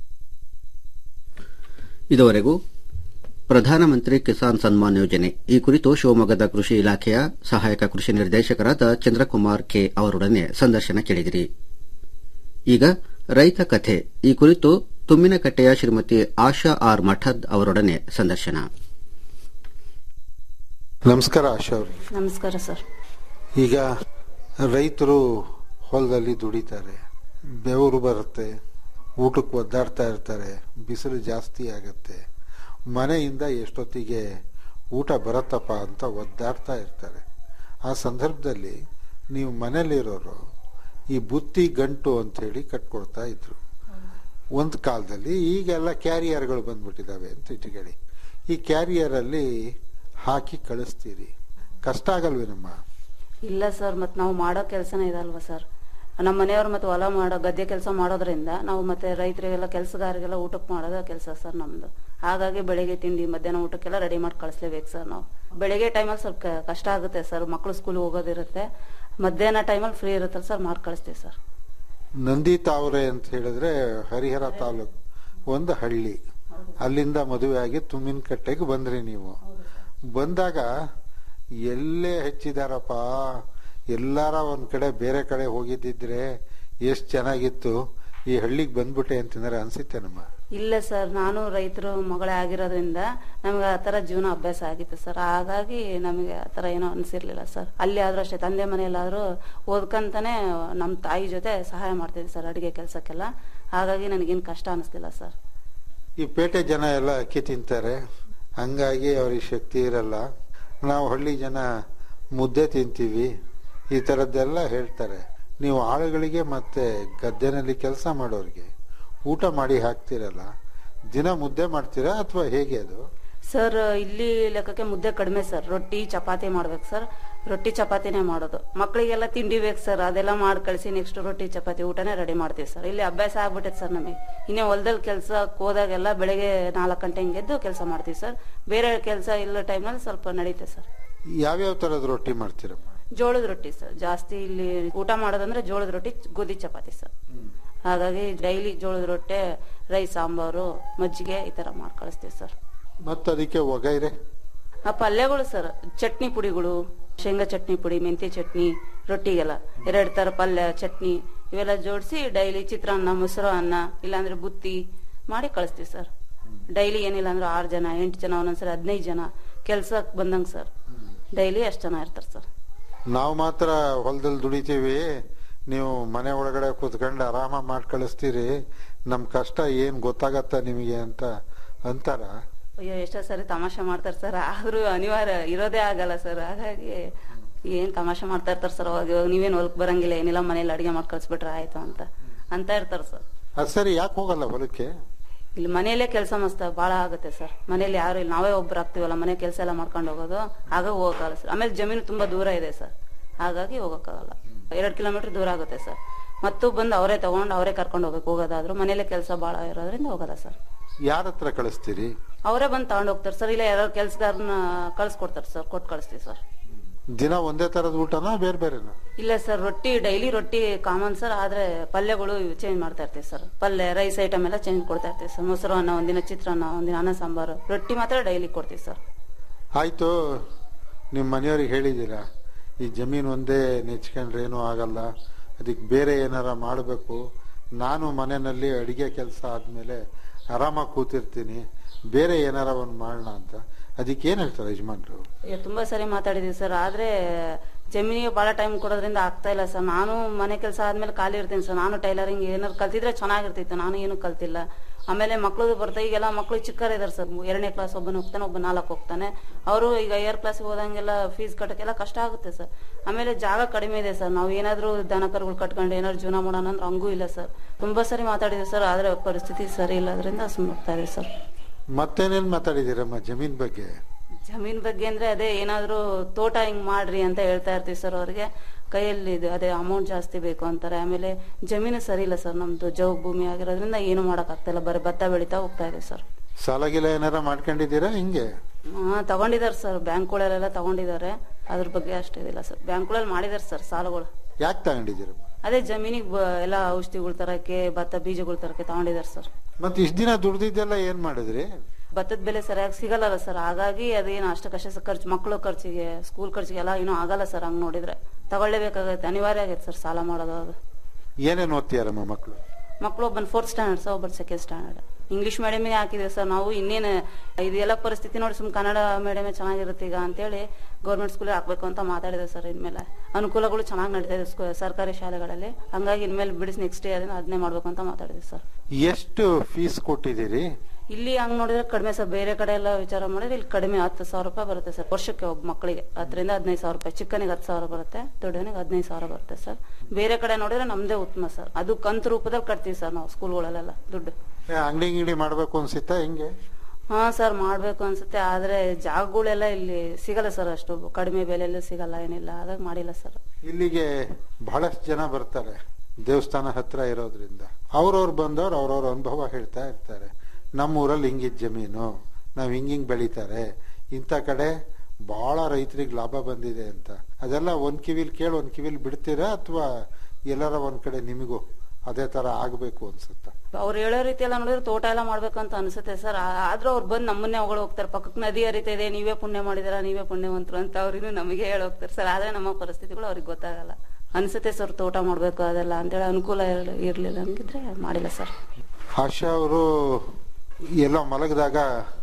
ಇದುವರೆಗೂ ಪ್ರಧಾನಮಂತ್ರಿ ಕಿಸಾನ್ ಸನ್ಮಾನ್ ಯೋಜನೆ ಈ ಕುರಿತು ಶಿವಮೊಗ್ಗದ ಕೃಷಿ ಇಲಾಖೆಯ ಸಹಾಯಕ ಕೃಷಿ ನಿರ್ದೇಶಕರಾದ ಚಂದ್ರಕುಮಾರ್ ಕೆ ಅವರೊಡನೆ ಸಂದರ್ಶನ ಕೇಳಿದಿರಿ ಈಗ ರೈತ ಕಥೆ ಈ ಕುರಿತು ತುಮ್ಮಿನಕಟ್ಟೆಯ ಶ್ರೀಮತಿ ಆಶಾ ಆರ್ ಮಠದ್ ಅವರೊಡನೆ ಸಂದರ್ಶನ ನಮಸ್ಕಾರ ಆಶಾ ಅವ್ರೆ. ನಮಸ್ಕಾರ ಸರ್ ಈಗ ರೈತರು ಹೊಲದಲ್ಲಿ ದುಡಿತಾರೆ ಬೆವರು ಬರುತ್ತೆ ಊಟಕ್ಕೆ ಒದ್ದಾಡ್ತಾ ಇರ್ತಾರೆ ಬಿಸಿಲು ಜಾಸ್ತಿ ಆಗತ್ತೆ ಮನೆಯಿಂದ ಎಷ್ಟೊತ್ತಿಗೆ ಊಟ ಬರತ್ತಪ್ಪ ಅಂತ ಒದ್ದಾಡ್ತಾ ಇರ್ತಾರೆ ಆ ಸಂದರ್ಭದಲ್ಲಿ ನೀವು ಮನೇಲಿರೋರು ಈ ಬುತ್ತಿ ಗಂಟು ಅಂತ ಹೇಳಿ ಕಟ್ಕೊಳ್ತಾ ಇದ್ರು ಒಂದು ಕಾಲದಲ್ಲಿ ಈಗೆಲ್ಲ ಕ್ಯಾರಿಯರ್ಗಳು ಬಂದ್ಬಿಟ್ಟಿದ್ದಾವೆ ಅಂತ ಇಟ್ಕೊಳ್ಳಿ ಈ ಕ್ಯಾರಿಯರಲ್ಲಿ ಹಾಕಿ ಕಳಿಸ್ತೀರಿ ಕಷ್ಟ ಆಗಲ್ವೇನಮ್ಮ ಇಲ್ಲ ಸರ್ ಮತ್ತೆ ನಾವು ಮಾಡೋ ಕೆಲಸನೇ ಇದಲ್ವಾ ಸರ್ ನಮ್ಮ ಮನೆಯವ್ರು ಮತ್ತೆ ಹೊಲ ಮಾಡೋ ಗದ್ದೆ ಕೆಲಸ ಮಾಡೋದ್ರಿಂದ ನಾವು ಮತ್ತೆ ರೈತರಿಗೆಲ್ಲ ಕೆಲಸಗಾರರಿಗೆಲ್ಲ ಊಟಕ್ಕೆ ಮಾಡೋದೇ ಕೆಲಸ ಸರ್ ನಮ್ದು ಹಾಗಾಗಿ ಬೆಳಿಗ್ಗೆ ತಿಂಡಿ ಮಧ್ಯಾಹ್ನ ಊಟಕ್ಕೆಲ್ಲ ರೆಡಿ ಮಾಡಿ ಕಳಿಸ್ಲೇಬೇಕು ಸರ್ ನಾವು ಬೆಳಿಗ್ಗೆ ಟೈಮಲ್ಲಿ ಸ್ವಲ್ಪ ಕ- ಕಷ್ಟ ಆಗುತ್ತೆ ಸರ್ ಮಕ್ಕಳು ಸ್ಕೂಲ್ಗೆ ಹೋಗೋದಿರುತ್ತೆ ಮಧ್ಯಾಹ್ನ ಟೈಮಲ್ಲಿ ಫ್ರೀ ಇರುತ್ತಲ್ಲ ಸರ್ ಮಾಡಿ ಕಳಿಸ್ತೀವಿ ಸರ್ ನಂದಿ ತಾವರೆ ಅಂತ ಹೇಳಿದ್ರೆ ಹರಿಹರ ತಾಲೂಕು ಒಂದು ಹಳ್ಳಿ ಅಲ್ಲಿಂದ ಮದುವೆ ಆಗಿ ತುಮ್ಮಿನಕಟ್ಟೆಗೆ ಬಂದ್ರಿ ನೀವು ಬಂದಾಗ ಎಲ್ಲೇ ಹೆಚ್ಚಿದಾರಪ್ಪ ಎಲ್ಲಾರ ಒಂದ್ ಕಡೆ ಬೇರೆ ಕಡೆ ಹೋಗಿದ್ದಿದ್ರೆ ಎಷ್ಟ್ ಚೆನ್ನಾಗಿತ್ತು ಈ ಹಳ್ಳಿಗೆ ಬಂದ್ಬಿಟ್ಟೆ ಅಂತಂದ್ರೆ ಅನ್ಸುತ್ತೇನಮ್ಮ ಇಲ್ಲ ಸರ್ ನಾನು ರೈತರು ಮಗಳೇ ಆಗಿರೋದ್ರಿಂದ ನಮ್ಗೆ ಆ ಥರ ಜೀವನ ಅಭ್ಯಾಸ ಆಗಿತ್ತು ಸರ್ ಹಾಗಾಗಿ ನಮಗೆ ಆ ಥರ ಏನೋ ಅನ್ಸಿರ್ಲಿಲ್ಲ ಸರ್ ಅಲ್ಲಿ ಆದ್ರೂ ಅಷ್ಟೇ ತಂದೆ ಮನೆಯಲ್ಲಾದ್ರೂ ಓದ್ಕಂತಾನೆ ನಮ್ಮ ತಾಯಿ ಜೊತೆ ಸಹಾಯ ಮಾಡ್ತಿದ್ದೆ ಸರ್ ಅಡುಗೆ ಕೆಲಸಕ್ಕೆಲ್ಲ ಹಾಗಾಗಿ ನನಗೇನು ಕಷ್ಟ ಅನಿಸ್ಲಿಲ್ಲ ಸರ್ ಈ ಪೇಟೆ ಜನ ಎಲ್ಲ ಅಕ್ಕಿ ತಿಂತಾರೆ ಹಂಗಾಗಿ ಅವ್ರಿಗೆ ಶಕ್ತಿ ಇರಲ್ಲ ನಾವು ಹಳ್ಳಿ ಜನ ಮುದ್ದೆ ತಿಂತೀವಿ ಈ ಥರದ್ದೆಲ್ಲ ಹೇಳ್ತಾರೆ ನೀವು ಆಳುಗಳಿಗೆ ಮತ್ತೆ ಗದ್ದೆನಲ್ಲಿ ಕೆಲಸ ಮಾಡೋರಿಗೆ ಊಟ ಮಾಡಿ ಹಾಕ್ತಿರಲ್ಲ ದಿನ ಮುದ್ದೆ ಮಾಡ್ತೀರಾ ಅಥವಾ ಹೇಗೆ ಅದು ಸರ್ ಇಲ್ಲಿ ಲೆಕ್ಕಕ್ಕೆ ಮುದ್ದೆ ಕಡಿಮೆ ಸರ್ ರೊಟ್ಟಿ ಚಪಾತಿ ಮಾಡ್ಬೇಕು ಸರ್ ರೊಟ್ಟಿ ಚಪಾತಿನೇ ಮಾಡೋದು ಮಕ್ಕಳಿಗೆಲ್ಲ ತಿಂಡಿ ಬೇಕು ಸರ್ ಅದೆಲ್ಲ ಮಾಡಿ ಕಳಿಸಿ ನೆಕ್ಸ್ಟ್ ರೊಟ್ಟಿ ಚಪಾತಿ ಊಟನೇ ರೆಡಿ ಮಾಡ್ತೀವಿ ಸರ್ ಇಲ್ಲಿ ಅಭ್ಯಾಸ ಆಗ್ಬಿಟ್ಟೈತೆ ಸರ್ ನಮಗೆ ಇನ್ನೇ ಹೊಲದಲ್ಲಿ ಕೆಲಸಕ್ಕೆ ಹೋದಾಗೆಲ್ಲ ಬೆಳಗ್ಗೆ ನಾಲ್ಕು ಗಂಟೆ ಹಿಂಗೆ ಎದ್ದು ಕೆಲಸ ಮಾಡ್ತೀವಿ ಸರ್ ಬೇರೆ ಕೆಲಸ ಇಲ್ಲ ಟೈಮ್ನಲ್ಲಿ ಸ್ವಲ್ಪ ನಡೀತೆ ಸರ್ ಯಾವ್ಯಾವ ಥರದ ರೊಟ್ಟಿ ಮಾಡ್ತೀರಮ್ಮ ಜೋಳದ ರೊಟ್ಟಿ ಸರ್ ಜಾಸ್ತಿ ಇಲ್ಲಿ ಊಟ ಮಾಡೋದಂದ್ರೆ ಜೋಳದ ರೊಟ್ಟಿ ಗೋಧಿ ಚಪಾತಿ ಸರ್ ಹಾಗಾಗಿ ಡೈಲಿ ಜೋಳದ ರೊಟ್ಟೆ ರೈಸ್ ಸಾಂಬಾರು ಮಜ್ಜಿಗೆ ಈ ತರ ಮಾಡಿ ಕಳಿಸ್ತೀವಿ ಸರ್ ಮತ್ತೆ ಅದಕ್ಕೆ ಒಗೈರೆ ಆ ಪಲ್ಯಗಳು ಸರ್ ಚಟ್ನಿ ಪುಡಿಗಳು ಶೇಂಗಾ ಚಟ್ನಿ ಪುಡಿ ಮೆಂತ್ಯ ಚಟ್ನಿ ರೊಟ್ಟಿಗೆಲ್ಲ ಎರಡು ತರ ಪಲ್ಯ ಚಟ್ನಿ ಇವೆಲ್ಲ ಜೋಡಿಸಿ ಡೈಲಿ ಚಿತ್ರಾನ್ನ ಮೊಸರು ಅನ್ನ ಇಲ್ಲಾಂದ್ರೆ ಬುತ್ತಿ ಮಾಡಿ ಕಳಿಸ್ತೀವಿ ಸರ್ ಡೈಲಿ ಏನಿಲ್ಲ ಅಂದ್ರೆ ಆರು ಜನ ಎಂಟು ಜನ ಒಂದೊಂದ್ಸರಿ ಹದಿನೈದು ಜನ ಕೆಲ್ಸಕ್ಕೆ ಬಂದಂಗೆ ಸರ್ ಡೈಲಿ ಅಷ್ಟು ಜನ ಇರ್ತಾರೆ ಸರ್ ನಾವು ಮಾತ್ರ ಹೊಲದಲ್ಲಿ ದುಡಿತೀವಿ ನೀವು ಮನೆ ಒಳಗಡೆ ಕೂತ್ಕೊಂಡು ಆರಾಮ ಮಾಡಿ ಕಳಿಸ್ತೀರಿ ನಮ್ ಕಷ್ಟ ಏನ್ ಗೊತ್ತಾಗತ್ತ ನಿಮಗೆ ಅಂತ ಅಂತಾರ ಅಯ್ಯೋ ಎಷ್ಟೋ ಸರಿ ತಮಾಷೆ ಮಾಡ್ತಾರೆ ಸರ್ ಆದ್ರೂ ಅನಿವಾರ್ಯ ಇರೋದೇ ಆಗಲ್ಲ ಸರ್ ಹಾಗಾಗಿ ಏನ್ ತಮಾಷೆ ಮಾಡ್ತಾ ಇರ್ತಾರೆ ಸರ್ ಅವಾಗ ಇವಾಗ ನೀವೇನ್ ಹೊಲಕ್ ಬರಂಗಿಲ್ಲ ಏನಿಲ್ಲ ಮನೇಲಿ ಅಡಿಗೆ ಮಾಡಿ ಕಳ್ಸ್ಬಿಟ್ರೆ ಆಯ್ತು ಅಂತ ಅಂತ ಇರ್ತಾರೆ ಸರ್ ಅದ್ ಸರಿ ಯಾಕೆ ಹೋಗಲ್ಲ ಹೊಲಕ್ಕೆ ಇಲ್ಲಿ ಮನೆಯಲ್ಲೇ ಕೆಲಸ ಮಸ್ತ ಬಾಳ ಆಗುತ್ತೆ ಸರ್ ಮನೇಲಿ ಯಾರು ಇಲ್ಲ ನಾವೇ ಒಬ್ರು ಆಗ್ತೀವಲ್ಲ ಮನೆ ಕೆಲಸ ಎಲ್ಲ ಮಾಡ್ಕೊಂಡು ಹೋಗೋದು ಆಗ ಹೋಗಕ್ಕಾಗಲ್ಲ ಸರ್ ಆಮೇಲೆ ಜಮೀನು ತುಂಬಾ ದೂರ ಇದೆ ಸರ್ ಹಾಗಾಗಿ ಹೋಗಕ್ಕಾಗಲ್ಲ ಎರಡ್ ಕಿಲೋಮೀಟರ್ ದೂರ ಆಗುತ್ತೆ ಸರ್ ಮತ್ತು ಬಂದು ಅವರೇ ತಗೊಂಡು ಅವರೇ ಕರ್ಕೊಂಡು ಹೋಗ್ಬೇಕು ಹೋಗೋದಾದ್ರು ಮನೇಲೆ ಕೆಲಸ ಬಾಳ ಇರೋದ್ರಿಂದ ಹೋಗಲ್ಲ ಸರ್ ಯಾರ ಹತ್ರ ಕಳಿಸ್ತೀರಿ ಅವರೇ ಬಂದು ತಗೊಂಡು ಹೋಗ್ತಾರೆ ಸರ್ ಇಲ್ಲ ಯಾರು ಕೆಲ್ಸಗಾರನ ಕಳ್ಸ್ಕೊಡ್ತಾರೆ ಸರ್ ಕೊಟ್ಟು ಕಳಿಸ್ತೀವಿ ಸರ್ ದಿನ ಒಂದೇ ತರದ ಊಟನಾ ಬೇರೆ ಬೇರೆನಾ ಇಲ್ಲ ಸರ್ ರೊಟ್ಟಿ ಡೈಲಿ ರೊಟ್ಟಿ ಕಾಮನ್ ಸರ್ ಆದ್ರೆ ಪಲ್ಯಗಳು ಚೇಂಜ್ ಮಾಡ್ತಾ ಇರ್ತೀವಿ ಸರ್ ಪಲ್ಯ ರೈಸ್ ಐಟಮ್ ಎಲ್ಲ ಚೇಂಜ್ ಕೊಡ್ತಾ ಇರ್ತೀವಿ ಸರ್ ಮೊಸರು ಅನ್ನ ಒಂದಿನ ಚಿತ್ರಾನ್ನ ಒಂದಿನ ಅನ್ನ ಸಾಂಬಾರು ರೊಟ್ಟಿ ಮಾತ್ರ ಡೈಲಿ ಕೊಡ್ತೀವಿ ಸರ್ ಆಯ್ತು ನಿಮ್ಮ ಮನೆಯವ್ರಿಗೆ ಹೇಳಿದ್ದೀರಾ ಈ ಜಮೀನು ಒಂದೇ ನೆಚ್ಕೊಂಡ್ರೆ ಏನೂ ಆಗಲ್ಲ ಅದಕ್ಕೆ ಬೇರೆ ಏನಾರ ಮಾಡಬೇಕು ನಾನು ಮನೆಯಲ್ಲಿ ಅಡಿಗೆ ಕೆಲಸ ಆದ್ಮೇಲೆ ಆರಾಮಾಗಿ ಕೂತಿರ್ತೀನಿ ಬೇರೆ ಏನಾರ ಒಂದು ಮಾಡೋಣ ಅಂತ ಅದಕ್ಕೆ ಏನ್ ಹೇಳ್ತಾರೆ ಯಜಮಾನ್ರು ಅಯ್ಯೋ, ತುಂಬಾ ಸರಿ ಮಾತಾಡಿದೀವಿ ಸರ್ ಆದ್ರೆ ಜಮೀನಿಗೆ ಬಹಳ ಟೈಮ್ ಕೊಡೋದ್ರಿಂದ ಆಗ್ತಾ ಇಲ್ಲ ಸರ್ ನಾನು ಮನೆ ಕೆಲಸ ಆದ್ಮೇಲೆ ಖಾಲಿ ಇರ್ತೀನಿ ಸರ್ ನಾನು ಟೈಲರಿಂಗ್ ಏನಾದ್ರು ಕಲ್ತಿದ್ರೆ ಚೆನ್ನಾಗಿರ್ತಿತ್ತು ನಾನು ಏನು ಕಲ್ತಿಲ್ಲ ಆಮೇಲೆ ಮಕ್ಕಳು ಬರ್ತಾ ಈಗೆಲ್ಲ ಮಕ್ಕಳು ಚಿಕ್ಕರಿದಾರೆ ಸರ್ ಎರಡನೇ ಕ್ಲಾಸ್ ಒಬ್ಬನ ಹೋಗ್ತಾನೆ ಒಬ್ಬ ನಾಲ್ಕು ಹೋಗ್ತಾನೆ ಅವರು ಈಗ ಏರ್ ಕ್ಲಾಸಿಗೆ ಹೋದಂಗೆಲ್ಲ ಫೀಸ್ ಕಟ್ಟಕ್ಕೆಲ್ಲ ಕಷ್ಟ ಆಗುತ್ತೆ ಸರ್ ಆಮೇಲೆ ಜಾಗ ಕಡಿಮೆ ಇದೆ ಸರ್ ನಾವು ಏನಾದ್ರೂ ದನ ಕರುಗಳು ಕಟ್ಕೊಂಡು ಏನಾದ್ರು ಜೀವನ ಮಾಡೋಣ ಅಂದ್ರೆ ಹಂಗೂ ಇಲ್ಲ ಸರ್ ತುಂಬಾ ಸರಿ ಮಾತಾಡಿದ್ವಿ ಸರ್ ಆದ್ರೆ ಪರಿಸ್ಥಿತಿ ಸರಿ ಇಲ್ಲದ್ರಿಂದ ಸುಮ್ಮನೆ ಹೋಗ್ತಾ ಇದೆ ಸರ್ ಮತ್ತೇನೇನ್ ಮಾತಾಡಿದ್ದೀರಮ್ಮ ಜಮೀನ್ ಬಗ್ಗೆ ಜಮೀನ್ ಬಗ್ಗೆ ಅಂದ್ರೆ ಅದೇ ಏನಾದ್ರೂ ತೋಟ ಹಿಂಗ್ ಮಾಡ್ರಿ ಅಂತ ಹೇಳ್ತಾ ಇರ್ತೀವಿ ಸರ್ ಅವ್ರಿಗೆ ಕೈಯಲ್ಲಿ ಇದು ಅದೇ ಅಮೌಂಟ್ ಜಾಸ್ತಿ ಬೇಕು ಅಂತಾರೆ ಆಮೇಲೆ ಜಮೀನು ಸರಿ ಇಲ್ಲ ಸರ್ ನಮ್ದು ಜೌಗ್ ಭೂಮಿ ಆಗಿರೋದ್ರಿಂದ ಏನು ಮಾಡಕ್ ಆಗ್ತಾ ಇಲ್ಲ ಬರೀ ಭತ್ತ ಬೆಳಿತಾ ಹೋಗ್ತಾ ಇದೆ ಸರ್ ಸಾಲ ಗಿಲ ಏನಾರ ಮಾಡ್ಕೊಂಡಿದ್ದೀರಾ ಹಿಂಗೆ ಹಾ ತಗೊಂಡಿದ್ದಾರೆ ಸರ್ ಬ್ಯಾಂಕ್ಗಳೆಲ್ಲ ತಗೊಂಡಿದ್ದಾರೆ ಅದ್ರ ಬಗ್ಗೆ ಅಷ್ಟು ಇದಿಲ್ಲ ಸರ್ ಬ್ಯಾಂಕ್ಗಳಲ್ಲಿ ಮಾಡಿದಾರೆ ಸರ್ ಸಾಲಗಳು ಯಾಕೆ ತಗೊಂಡಿದ್ದೀರಮ್ಮ ಅದೇ ಜಮೀನಿಗೆ ಬ- ಎಲ್ಲ ಔಷಧಿಗಳು ತರಕ್ಕೆ ಭತ್ತ ಬೀಜಗಳು ತರಕ್ಕೆ ತಗೊಂಡಿದ್ದಾರೆ ಸರ್ ಮತ್ತೆ ಇಷ್ಟ ದಿನ ದುಡ್ದಿದ್ದೆಲ್ಲ ಏನ್ ಮಾಡಿದ್ರಿ ಭತ್ತದ ಬೆಲೆ ಸರಿಯಾಗಿ ಸಿಗಲ್ಲ ಸರ್ ಹಾಗಾಗಿ ಅದೇನು ಅಷ್ಟಕ್ಕಷ್ಟೇ ಖರ್ಚು ಮಕ್ಕಳು ಖರ್ಚಿಗೆ ಸ್ಕೂಲ್ ಖರ್ಚಿಗೆ ಎಲ್ಲ ಏನೂ ಆಗಲ್ಲ ಸರ್ ಹಂಗ್ ನೋಡಿದ್ರೆ ತಗೊಳ್ಳೇಬೇಕಾಗತ್ತೆ ಅನಿವಾರ್ಯ ಆಗೈತೆ ಸರ್ ಸಾಲ ಮಾಡೋದು ಅದು ಏನೇನ್ ಓದ್ತೀಯಾರಮ್ಮ ಮಕ್ಕಳು ಮಕ್ಕಳು ಒಬ್ಬನ್ ಫೋರ್ತ್ ಸ್ಟ್ಯಾಂಡರ್ಡ್ ಸರ್ ಒಬ್ಬರು ಸೆಕೆಂಡ್ ಸ್ಟ್ಯಾಂಡರ್ಡ್ ಇಂಗ್ಲಿಷ್ ಮೀಡಿಯಮ್ಗೆ ಹಾಕಿದ್ವಿ ಸರ್ ನಾವು ಇನ್ನೇನು ಇದೆಲ್ಲ ಪರಿಸ್ಥಿತಿ ನೋಡಿ ಸುಮ್ ಕನ್ನಡ ಮೀಡಿಯಮೇ ಚೆನ್ನಾಗಿರುತ್ತೆ ಈಗ ಅಂತೇಳಿ ಗೌರ್ಮೆಂಟ್ ಸ್ಕೂಲಿಗೆ ಹಾಕ್ಬೇಕು ಅಂತ ಮಾತಾಡಿದೆ ಸರ್ ಇನ್ಮೇಲೆ ಅನುಕೂಲಗಳು ಚೆನ್ನಾಗಿ ನಡೀತಾ ಇದೆ ಸ್ಕೂ- ಸರ್ಕಾರಿ ಶಾಲೆಗಳಲ್ಲಿ ಹಂಗಾಗಿ ಇನ್ಮೇಲೆ ಬಿಡಿಸಿ ನೆಕ್ಸ್ಟ್ ಇಯರ್ ಅದನ್ನೇ ಮಾಡ್ಬೇಕು ಅಂತ ಮಾತಾಡಿದೆ ಸರ್ ಎಷ್ಟು ಫೀಸ್ ಕೊಟ್ಟಿದ್ದೀರಿ ಇಲ್ಲಿ ಹಂಗ್ ನೋಡಿದ್ರೆ ಕಡಿಮೆ ಸರ್ ಬೇರೆ ಕಡೆ ಎಲ್ಲ ವಿಚಾರ ಮಾಡಿದ್ರೆ ಇಲ್ಲಿ ಕಡಿಮೆ ಹತ್ತು ಸಾವಿರ ರೂಪಾಯಿ ಬರುತ್ತೆ ಸರ್ ವರ್ಷಕ್ಕೆ ಒಬ್ಬ ಮಕ್ಕಳಿಗೆ ಹತ್ತರಿಂದ ಹದಿನೈದು ಸಾವಿರ ರೂಪಾಯಿ ಚಿಕ್ಕನಿಗೆ ಹತ್ತು ಸಾವಿರ ಬರುತ್ತೆ ದೊಡ್ಡವನಿಗೆ ಹದಿನೈದು ಸಾವಿರ ಬರುತ್ತೆ ಸರ್ ಬೇರೆ ಕಡೆ ನೋಡಿದ್ರೆ ನಮ್ದೇ ಉತ್ತಮ ಸರ್ ಅದು ಕಂತು ರೂಪದಲ್ಲಿ ಕಟ್ತೀವಿ ಸರ್ ನಾವು ಸ್ಕೂಲ್ಗಳಲ್ಲೆಲ್ಲ ದುಡ್ಡು ಏ, ಅಂಗಡಿ ಗಿಂಗಡಿ ಮಾಡ್ಬೇಕು ಅನ್ಸಿತ್ತಾ ಹೆಂಗೆ ಹಾ ಸರ್ ಮಾಡ್ಬೇಕು ಅನ್ಸುತ್ತೆ ಆದ್ರೆ ಜಾಗಗಳೆಲ್ಲ ಇಲ್ಲಿ ಸಿಗಲ್ಲ ಸರ್ ಅಷ್ಟು ಕಡಿಮೆ ಬೆಲೆಯಲ್ಲೂ ಸಿಗಲ್ಲ ಏನಿಲ್ಲ ಹಾಗಾಗಿ ಮಾಡಿಲ್ಲ ಸರ್ ಇಲ್ಲಿಗೆ ಬಹಳಷ್ಟು ಜನ ಬರ್ತಾರೆ ದೇವಸ್ಥಾನ ಹತ್ರ ಇರೋದ್ರಿಂದ ಅವ್ರವ್ರು ಬಂದವ್ರು ಅವ್ರವ್ರ ಅನುಭವ ಹೇಳ್ತಾ ಇರ್ತಾರೆ ನಮ್ಮ ಊರಲ್ಲಿ ಹಿಂಗಿದ್ ಜಮೀನು ನಾವ್ ಹಿಂಗ್ ಹಿಂಗ್ ಬೆಳಿತಾರೆ ಇಂಥ ಕಡೆ ಬಹಳ ರೈತರಿಗೆ ಲಾಭ ಬಂದಿದೆ ಅಂತ ಅದೆಲ್ಲ ಒಂದ್ ಕಿವಿಲ್ ಕೇಳಿ ಒಂದ್ ಕಿವಿಲ್ ಬಿಡ್ತೀರಾ ಅಥವಾ ಎಲ್ಲಾರ ಒಂದ್ ಕಡೆ ನಿಮಗೂ ಅದೇ ತರ ಆಗ್ಬೇಕು ಅನ್ಸುತ್ತಾ ಅವ್ರು ಹೇಳೋ ರೀತಿ ಎಲ್ಲ ನೋಡಿದ್ರೆ ತೋಟ ಎಲ್ಲ ಮಾಡ್ಬೇಕು ಅಂತ ಅನ್ಸುತ್ತೆ ಸರ್ ಆದ್ರೂ ಅವ್ರು ಬಂದು ನಮ್ಮನ್ನೇ ಹೊಗಳು ಹೋಗ್ತಾರೆ ಪಕ್ಕಕ್ಕೆ ನದಿ ಹರಿತಾ ಇದೆ ನೀವೇ ಪುಣ್ಯ ಮಾಡಿದಿರಾ ನೀವೇ ಪುಣ್ಯವಂತರು ಅಂತ ಅವ್ರಿಗೂ ನಮಗೆ ಹೇಳಿ ಹೋಗ್ತಾರೆ ಸರ್ ಆದ್ರೆ ನಮ್ಮ ಪರಿಸ್ಥಿತಿಗಳು ಅವ್ರಿಗೆ ಗೊತ್ತಾಗಲ್ಲ ಅನ್ಸುತ್ತೆ ಸರ್ ತೋಟ ಮಾಡ್ಬೇಕು ಅದೆಲ್ಲ ಅಂತೇಳಿ ಅನುಕೂಲ ಇರ್ಲಿ- ಇರ್ಲಿಲ್ಲ ಹಂಗಿದ್ರೆ ಮಾಡಿಲ್ಲ ಸರ್ ಆಶಾ ಅವರು ಎಲ್ಲೋ ಮಲಗಿದಾಗ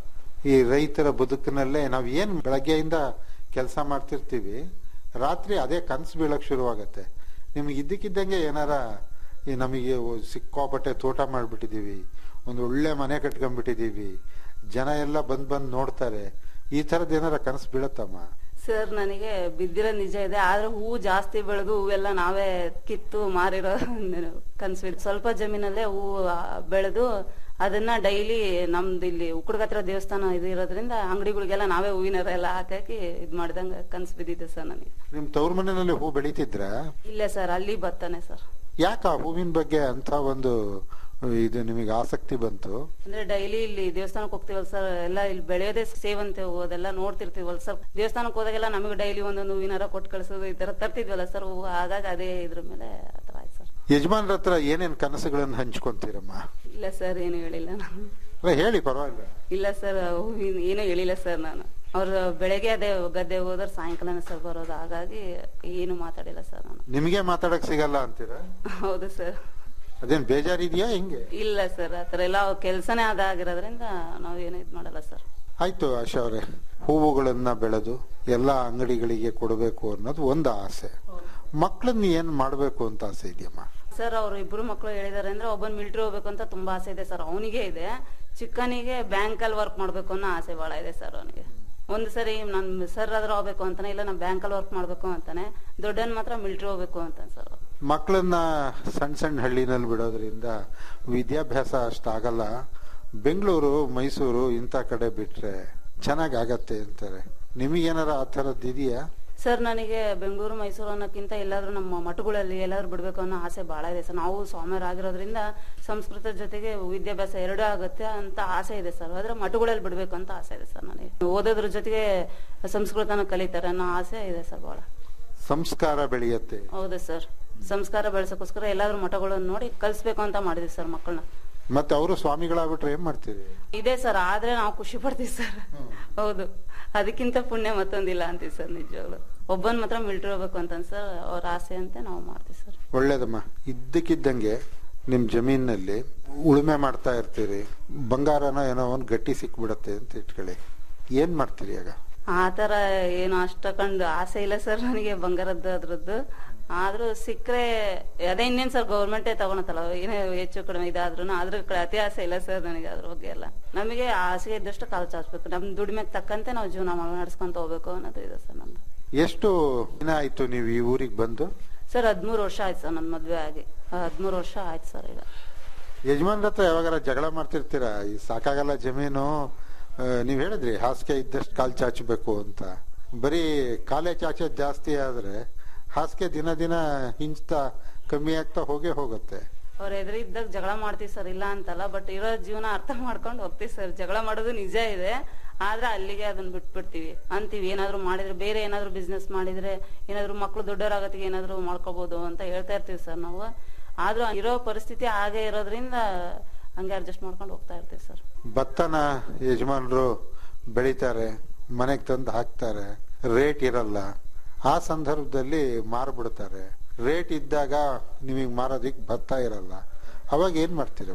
ಈ ರೈತರ ಬದುಕಿನಲ್ಲೇ ನಾವ್ ಏನ್ ಬೆಳಗ್ಗೆಯಿಂದ ಕೆಲಸ ಮಾಡ್ತಿರ್ತೀವಿ ರಾತ್ರಿ ಅದೇ ಕನ್ಸು ಬೀಳಕ್ ಶುರುವಾಗತ್ತೆ ನಿಮ್ಗೆ ಇದ್ದಕ್ಕಿದ್ದಂಗೆ ಏನಾರ ಈ ನಮಗೆ ಸಿಕ್ಕಾಪಟ್ಟೆ ತೋಟ ಮಾಡ್ಬಿಟ್ಟಿದೀವಿ ಒಂದು ಒಳ್ಳೆ ಮನೆ ಕಟ್ಕೊಂಡ್ಬಿಟ್ಟಿದೀವಿ ಜನ ಎಲ್ಲ ಬಂದ್ ಬಂದ್ ನೋಡ್ತಾರೆ ಈ ತರದ್ ಏನಾರ ಕನಸು ಬೀಳತ್ತಮ್ಮ ಸರ್ ನನಗೆ ಬಿದ್ದಿರೋ ನಿಜ ಇದೆ ಆದ್ರೆ ಹೂವು ಜಾಸ್ತಿ ಬೆಳೆದು ಹೂವೆಲ್ಲ ನಾವೇ ಕಿತ್ತು ಮಾರಿರೋ ಕನ್ಸು ಇದೆ. ಸ್ವಲ್ಪ ಜಮೀನಲ್ಲೇ ಹೂವು ಆ, ಬೆಳೆದು ಅದನ್ನ ಡೈಲಿ ನಮ್ದು ಇಲ್ಲಿ ಉಕ್ಕಡಗತ್ರ ದೇವಸ್ಥಾನ ಇದು ಇರೋದ್ರಿಂದ ಅಂಗಡಿಗಳಿಗೆಲ್ಲ ನಾವೇ ಹೂವಿನ ಎಲ್ಲ ಹಾಕಿ ಇದ್ ಮಾಡಿದಂಗ ಕನ್ಸು ಬಿದ್ದಿದೆ ಸರ್ ನನಗೆ ನಿಮ್ ತವ್ರ ಮನೆಯಲ್ಲಿ ಹೂ ಬೆಳೀತಿದ್ರ ಇಲ್ಲ ಸರ್ ಅಲ್ಲಿ ಬರ್ತಾನೆ ಸರ್ ಯಾಕ ಆ ಹೂವಿನ ಬಗ್ಗೆ ಅಂತ ಒಂದು ಇದು ನಿಮಗೆ ಆಸಕ್ತಿ ಬಂತು ಅಂದ್ರೆ ಡೈಲಿ ಇಲ್ಲಿ ದೇವಸ್ಥಾನಕ್ಕೆ ಹೋಗ್ತೀವಲ್ಲ ಸರ್ ಎಲ್ಲ ಇಲ್ಲಿ ಬೆಳೆಯೋದೇ ಸೇವಂತೆ ಹೂವು ಅದೆಲ್ಲ ನೋಡ್ತಿರ್ತೀವಲ್ಲ ಸರ್ ದೇವಸ್ಥಾನಕ್ಕೆ ಹೋದಾಗೆಲ್ಲ ನಮಗೆ ಡೈಲಿ ಒಂದೊಂದು ಹೂವಿನಾರ ಕೊಟ್ಟು ಕಳ್ಸೋದು ಈ ತರ ತರ್ತಿದ್ವಲ್ಲ ಸರ್ ಹೂವು ಹಾಗಾಗಿ ಅದೇ ಇದ್ರ ಮೇಲೆ ಆ ಥರ ಆಯ್ತು ಸರ್ ಯಜಮಾನ್ರ ಹತ್ರ ಏನೇನ್ ಕನಸುಗಳನ್ನ ಹಂಚ್ಕೊಂತೀರಮ್ಮ ಇಲ್ಲ ಸರ್ ಏನು ಹೇಳಿಲ್ಲ ನಾನು ಅಲ್ಲ ಹೇಳಿ ಪರವಾಗಿಲ್ಲ ಇಲ್ಲ ಸರ್ ಹೂವಿನ ಏನೂ ಹೇಳಿಲ್ಲ ಸರ್ ನಾನು ಅವ್ರು ಬೆಳಗ್ಗೆ ಅದೇ ಗದ್ದೆ ಹೋದ್ರೆ ಸಾಯಂಕಾಲನೇ ಸರ್ ಬರೋದು ಹಾಗಾಗಿ ಏನು ಮಾತಾಡಿಲ್ಲ ಸರ್ ನಾನು ನಿಮಗೆ ಮಾತಾಡಕ್ ಸಿಗಲ್ಲ ಅಂತೀರಾ ಹೌದು ಸರ್ ಅದೇನ್ ಬೇಜಾರಿದ್ಯಾ ಹೆಂಗೆ ಇಲ್ಲ ಸರ್ ಆತರ ಎಲ್ಲ ಕೆಲಸನೇ ಅದಾಗಿರೋದ್ರಿಂದ ನಾವು ಏನು ಇದು ಮಾಡಲ್ಲ ಸರ್ ಆಯ್ತು ಆಶಾ ಅವರೇ ಹೂವುಗಳನ್ನ ಬೆಳೆದು ಎಲ್ಲಾ ಅಂಗಡಿಗಳಿಗೆ ಕೊಡಬೇಕು ಅನ್ನೋದು ಒಂದು ಆಸೆ ಮಕ್ಕಳನ್ನ ಏನ್ ಮಾಡ್ಬೇಕು ಅಂತ ಆಸೆ ಇದೆಯಮ್ಮ ಸರ್ ಅವ್ರು ಇಬ್ರು ಮಕ್ಕಳು ಹೇಳಿದಾರೆ ಅಂದ್ರೆ ಒಬ್ಬನ್ ಮಿಲಿಟರಿ ಹೋಗ್ಬೇಕು ಅಂತ ತುಂಬಾ ಆಸೆ ಇದೆ ಸರ್ ಅವನಿಗೆ ಇದೆ ಚಿಕ್ಕನಿಗೆ ಬ್ಯಾಂಕ್ ಅಲ್ಲಿ ವರ್ಕ್ ಮಾಡ್ಬೇಕು ಅನ್ನೋ ಆಸೆ ಬಹಳ ಇದೆ ಸರ್ ಅವನಿಗೆ ಒಂದ್ ಸರಿ ನನ್ ಸರ್ ಆದ್ರೂ ಹೋಗ್ಬೇಕು ಅಂತಾನೆ ಇಲ್ಲ ನಾ ಬ್ಯಾಂಕ್ ಅಲ್ಲಿ ವರ್ಕ್ ಮಾಡ್ಬೇಕು ಅಂತಾನೆ ದೊಡ್ಡನ್ ಮಾತ್ರ ಮಿಲಿಟರಿ ಹೋಗ್ಬೇಕು ಅಂತಾನೆ ಸರ್ ಮಕ್ಕಳನ್ನ ಸಣ್ಣ ಸಣ್ಣ ಹಳ್ಳಿನಲ್ಲಿ ಬಿಡೋದ್ರಿಂದ ವಿದ್ಯಾಭ್ಯಾಸ ಅಷ್ಟಾಗಲ್ಲ ಬೆಂಗಳೂರು ಮೈಸೂರು ಇಂಥ ಕಡೆ ಬಿಟ್ರೆ ಚೆನ್ನಾಗ್ ಆಗತ್ತೆ ಅಂತಾರೆ ನಿಮಗೇನಾರ ಆ ಥರದ್ದು ಇದೆಯಾ ಸರ್ ನನಗೆ ಬೆಂಗಳೂರು ಮೈಸೂರು ಅನ್ನೋಕ್ಕಿಂತ ಎಲ್ಲಾದ್ರೂ ನಮ್ಮ ಮಠಗಳಲ್ಲಿ ಎಲ್ಲಾದ್ರೂ ಬಿಡ್ಬೇಕು ಅನ್ನೋ ಆಸೆ ಬಹಳ ಇದೆ ಸರ್ ನಾವು ಸ್ವಾಮಿಯರಾಗಿರೋದ್ರಿಂದ ಸಂಸ್ಕೃತ ಜೊತೆಗೆ ವಿದ್ಯಾಭ್ಯಾಸ ಎರಡೂ ಆಗುತ್ತೆ ಅಂತ ಆಸೆ ಇದೆ ಸರ್ ಆದ್ರೆ ಮಠಗಳಲ್ಲಿ ಬಿಡ್ಬೇಕು ಅಂತ ಆಸೆ ಇದೆ ಸರ್ ನನಗೆ ಓದೋದ್ರ ಜೊತೆಗೆ ಸಂಸ್ಕೃತನ ಕಲಿತಾರೆ ಅನ್ನೋ ಆಸೆ ಇದೆ ಸರ್ ಬಹಳ ಸಂಸ್ಕಾರ ಬೆಳೆಯತ್ತೆ ಹೌದು ಸರ್ ಸಂಸ್ಕಾರ ಬೆಳೆಸೋಕ್ಕೋಸ್ಕರ ಎಲ್ಲಾದ್ರೂ ಮಠಗಳನ್ನು ನೋಡಿ ಕಲಿಸ್ಬೇಕು ಅಂತ ಮಾಡಿದ್ವಿ ಸರ್ ಮಕ್ಕಳನ್ನ ಮತ್ತೆ ಅವರು ಸ್ವಾಮಿಗಳಾಗ್ಬಿಟ್ರೆ ಏನ್ ಮಾಡ್ತೀರಿ ಇದೆ ಸರ್ ಆದ್ರೆ ನಾವು ಖುಷಿ ಪಡ್ತೀವಿ ಸರ್ ಹೌದು ಅದಕ್ಕಿಂತ ಪುಣ್ಯ ಮತ್ತೊಂದಿಲ್ಲ ಅಂತೀವಿ ಸರ್ ನಿಜವಾಗ್ಲು ಒಬ್ಬನ್ ಮಾತ್ರ ಮಿಲ್ಟ್ರಿ ಹೋಗ್ಬೇಕು ಅಂತ ಸರ್ ಅವ್ರ ಆಸೆ ಅಂತ ನಾವು ಮಾಡ್ತೀವಿ ಸರ್ ಒಳ್ಳೇದಮ್ಮ ಇದ್ದಕ್ಕಿದ್ದಂಗೆ ನಿಮ್ ಜಮೀನಲ್ಲಿ ಉಳುಮೆ ಮಾಡ್ತಾ ಇರ್ತೀರಿ ಬಂಗಾರನ ಏನೋ ಒಂದ್ ಗಟ್ಟಿ ಸಿಕ್ಬಿಡತ್ತೆ ಅಂತ ಇಟ್ಕೊಳ್ಳಿ ಏನ್ ಮಾಡ್ತೀರಿ ಆಗ ಆ ತರ ಏನು ಅಷ್ಟಕೊಂಡ್ ಆಸೆ ಇಲ್ಲ ಸರ್ ನನಗೆ ಬಂಗಾರದ್ದು ಅದ್ರದ್ದು ಆದ್ರೂ ಸಿಕ್ಕ್ರೆ ಅದೇ ಇನ್ನೇನ್ ಸರ್ ಗೌರ್ಮೆಂಟೇ ತಗೊಳತ್ತಲ್ಲ ಏನೇ ಹೆಚ್ಚು ಕಡಿಮೆ ಇದಾದ್ರೂ ಅದ್ರ ಕಡೆ ಅತಿ ಆಸೆ ಇಲ್ಲ ಸರ್ ನನಗೆ ಅದ್ರ ಬಗ್ಗೆ ಎಲ್ಲ ನಮಗೆ ಆಸೆ ಇದ್ದಷ್ಟು ಕಾಲು ಚಾಚ್ಬೇಕು ನಮ್ ದುಡಿಮೆಗೆ ತಕ್ಕಂತೆ ನಾವು ಜೀವನ ಮಾಡ್- ನಡ್ಸ್ಕೊಂತ ಹೋಗ್ಬೇಕು ಅನ್ನೋದು ಇದೆ ಸರ್ ನಮ್ದು ಎಷ್ಟು ದಿನ ಆಯ್ತು ನೀವು ಈ ಊರಿಗೆ ಬಂದು ಸರ್ ಹದ್ಮೂರು ವರ್ಷ ಆಯ್ತು ಸರ್ ನನ್ ಮದ್ವೆ ಆಗಿ ಹದ್ಮೂರು ವರ್ಷ ಆಯ್ತು ಸರ್ ಈಗ ಯಜಮಾನ್ರ ಹತ್ರ ಯಾವಾಗಾರ ಜಗಳ ಮಾಡ್ತಿರ್ತೀರಾ ಈ ಸಾಕಾಗಲ್ಲ ಜಮೀನು ಆ, ನೀವ್ ಹೇಳಿದ್ರಿ ಹಾಸಿಗೆ ಇದ್ದಷ್ಟು ಕಾಲ್ ಚಾಚಬೇಕು ಅಂತ ಬರೀ ಕಾಲೇ ಚಾಚೋದ್ ಜಾಸ್ತಿ ಆದ್ರೆ ಹಾಸಿಗೆ ದಿನ ದಿನ ಹಿಂಚ್ತಾ ಕಮ್ಮಿ ಆಗ್ತಾ ಹೋಗೇ ಹೋಗುತ್ತೆ ಅವ್ರ ಎದುರು ಇದ್ದಾಗ ಜಗಳ ಮಾಡ್ತೀವಿ ಸರ್ ಇಲ್ಲ ಅಂತಲ್ಲ ಬಟ್ ಇರೋ ಜೀವನ ಅರ್ಥ ಮಾಡ್ಕೊಂಡು ಹೋಗ್ತೀವಿ ಸರ್ ಜಗಳ ಮಾಡೋದು ನಿಜ ಇದೆ ಆದ್ರೆ ಅಲ್ಲಿಗೆ ಅದನ್ನ ಬಿಟ್ಬಿಡ್ತೀವಿ ಅಂತೀವಿ ಏನಾದ್ರು ಮಾಡಿದ್ರೆ ಬೇರೆ ಏನಾದ್ರು ಬಿಸ್ನೆಸ್ ಮಾಡಿದ್ರೆ ಏನಾದ್ರು ಮಕ್ಳು ದೊಡ್ಡವರಾಗತ್ತಿಗೆ ಏನಾದ್ರು ಮಾಡ್ಕೋಬಹುದು ಅಂತ ಹೇಳ್ತಾ ಇರ್ತೀವಿ ಸರ್ ನಾವು ಆದ್ರೂ ಇರೋ ಪರಿಸ್ಥಿತಿ ಹಾಗೆ ಇರೋದ್ರಿಂದ ಹಂಗೆ ಅಡ್ಜಸ್ಟ್ ಮಾಡ್ಕೊಂಡು ಹೋಗ್ತಾ ಇರ್ತೀವಿ ಸರ್ ಭತ್ತನ ಯಜಮಾನರು ಬೆಳಿತಾರೆ ಮನೆಗೆ ತಂದು ಹಾಕ್ತಾರೆ ರೇಟ್ ಇರಲ್ಲ ಆ ಸಂದರ್ಭದಲ್ಲಿ ಮಾರ್ಬಿಡ್ತಾರೆ ರೇಟ್ ಇದ್ದಾಗ ನಿಮಗೆ ಮಾರೋದಿಕ್ ಭತ್ತ ಇರಲ್ಲ ಅವಾಗ ಏನ್ ಮಾಡ್ತೀರಮ್ಮ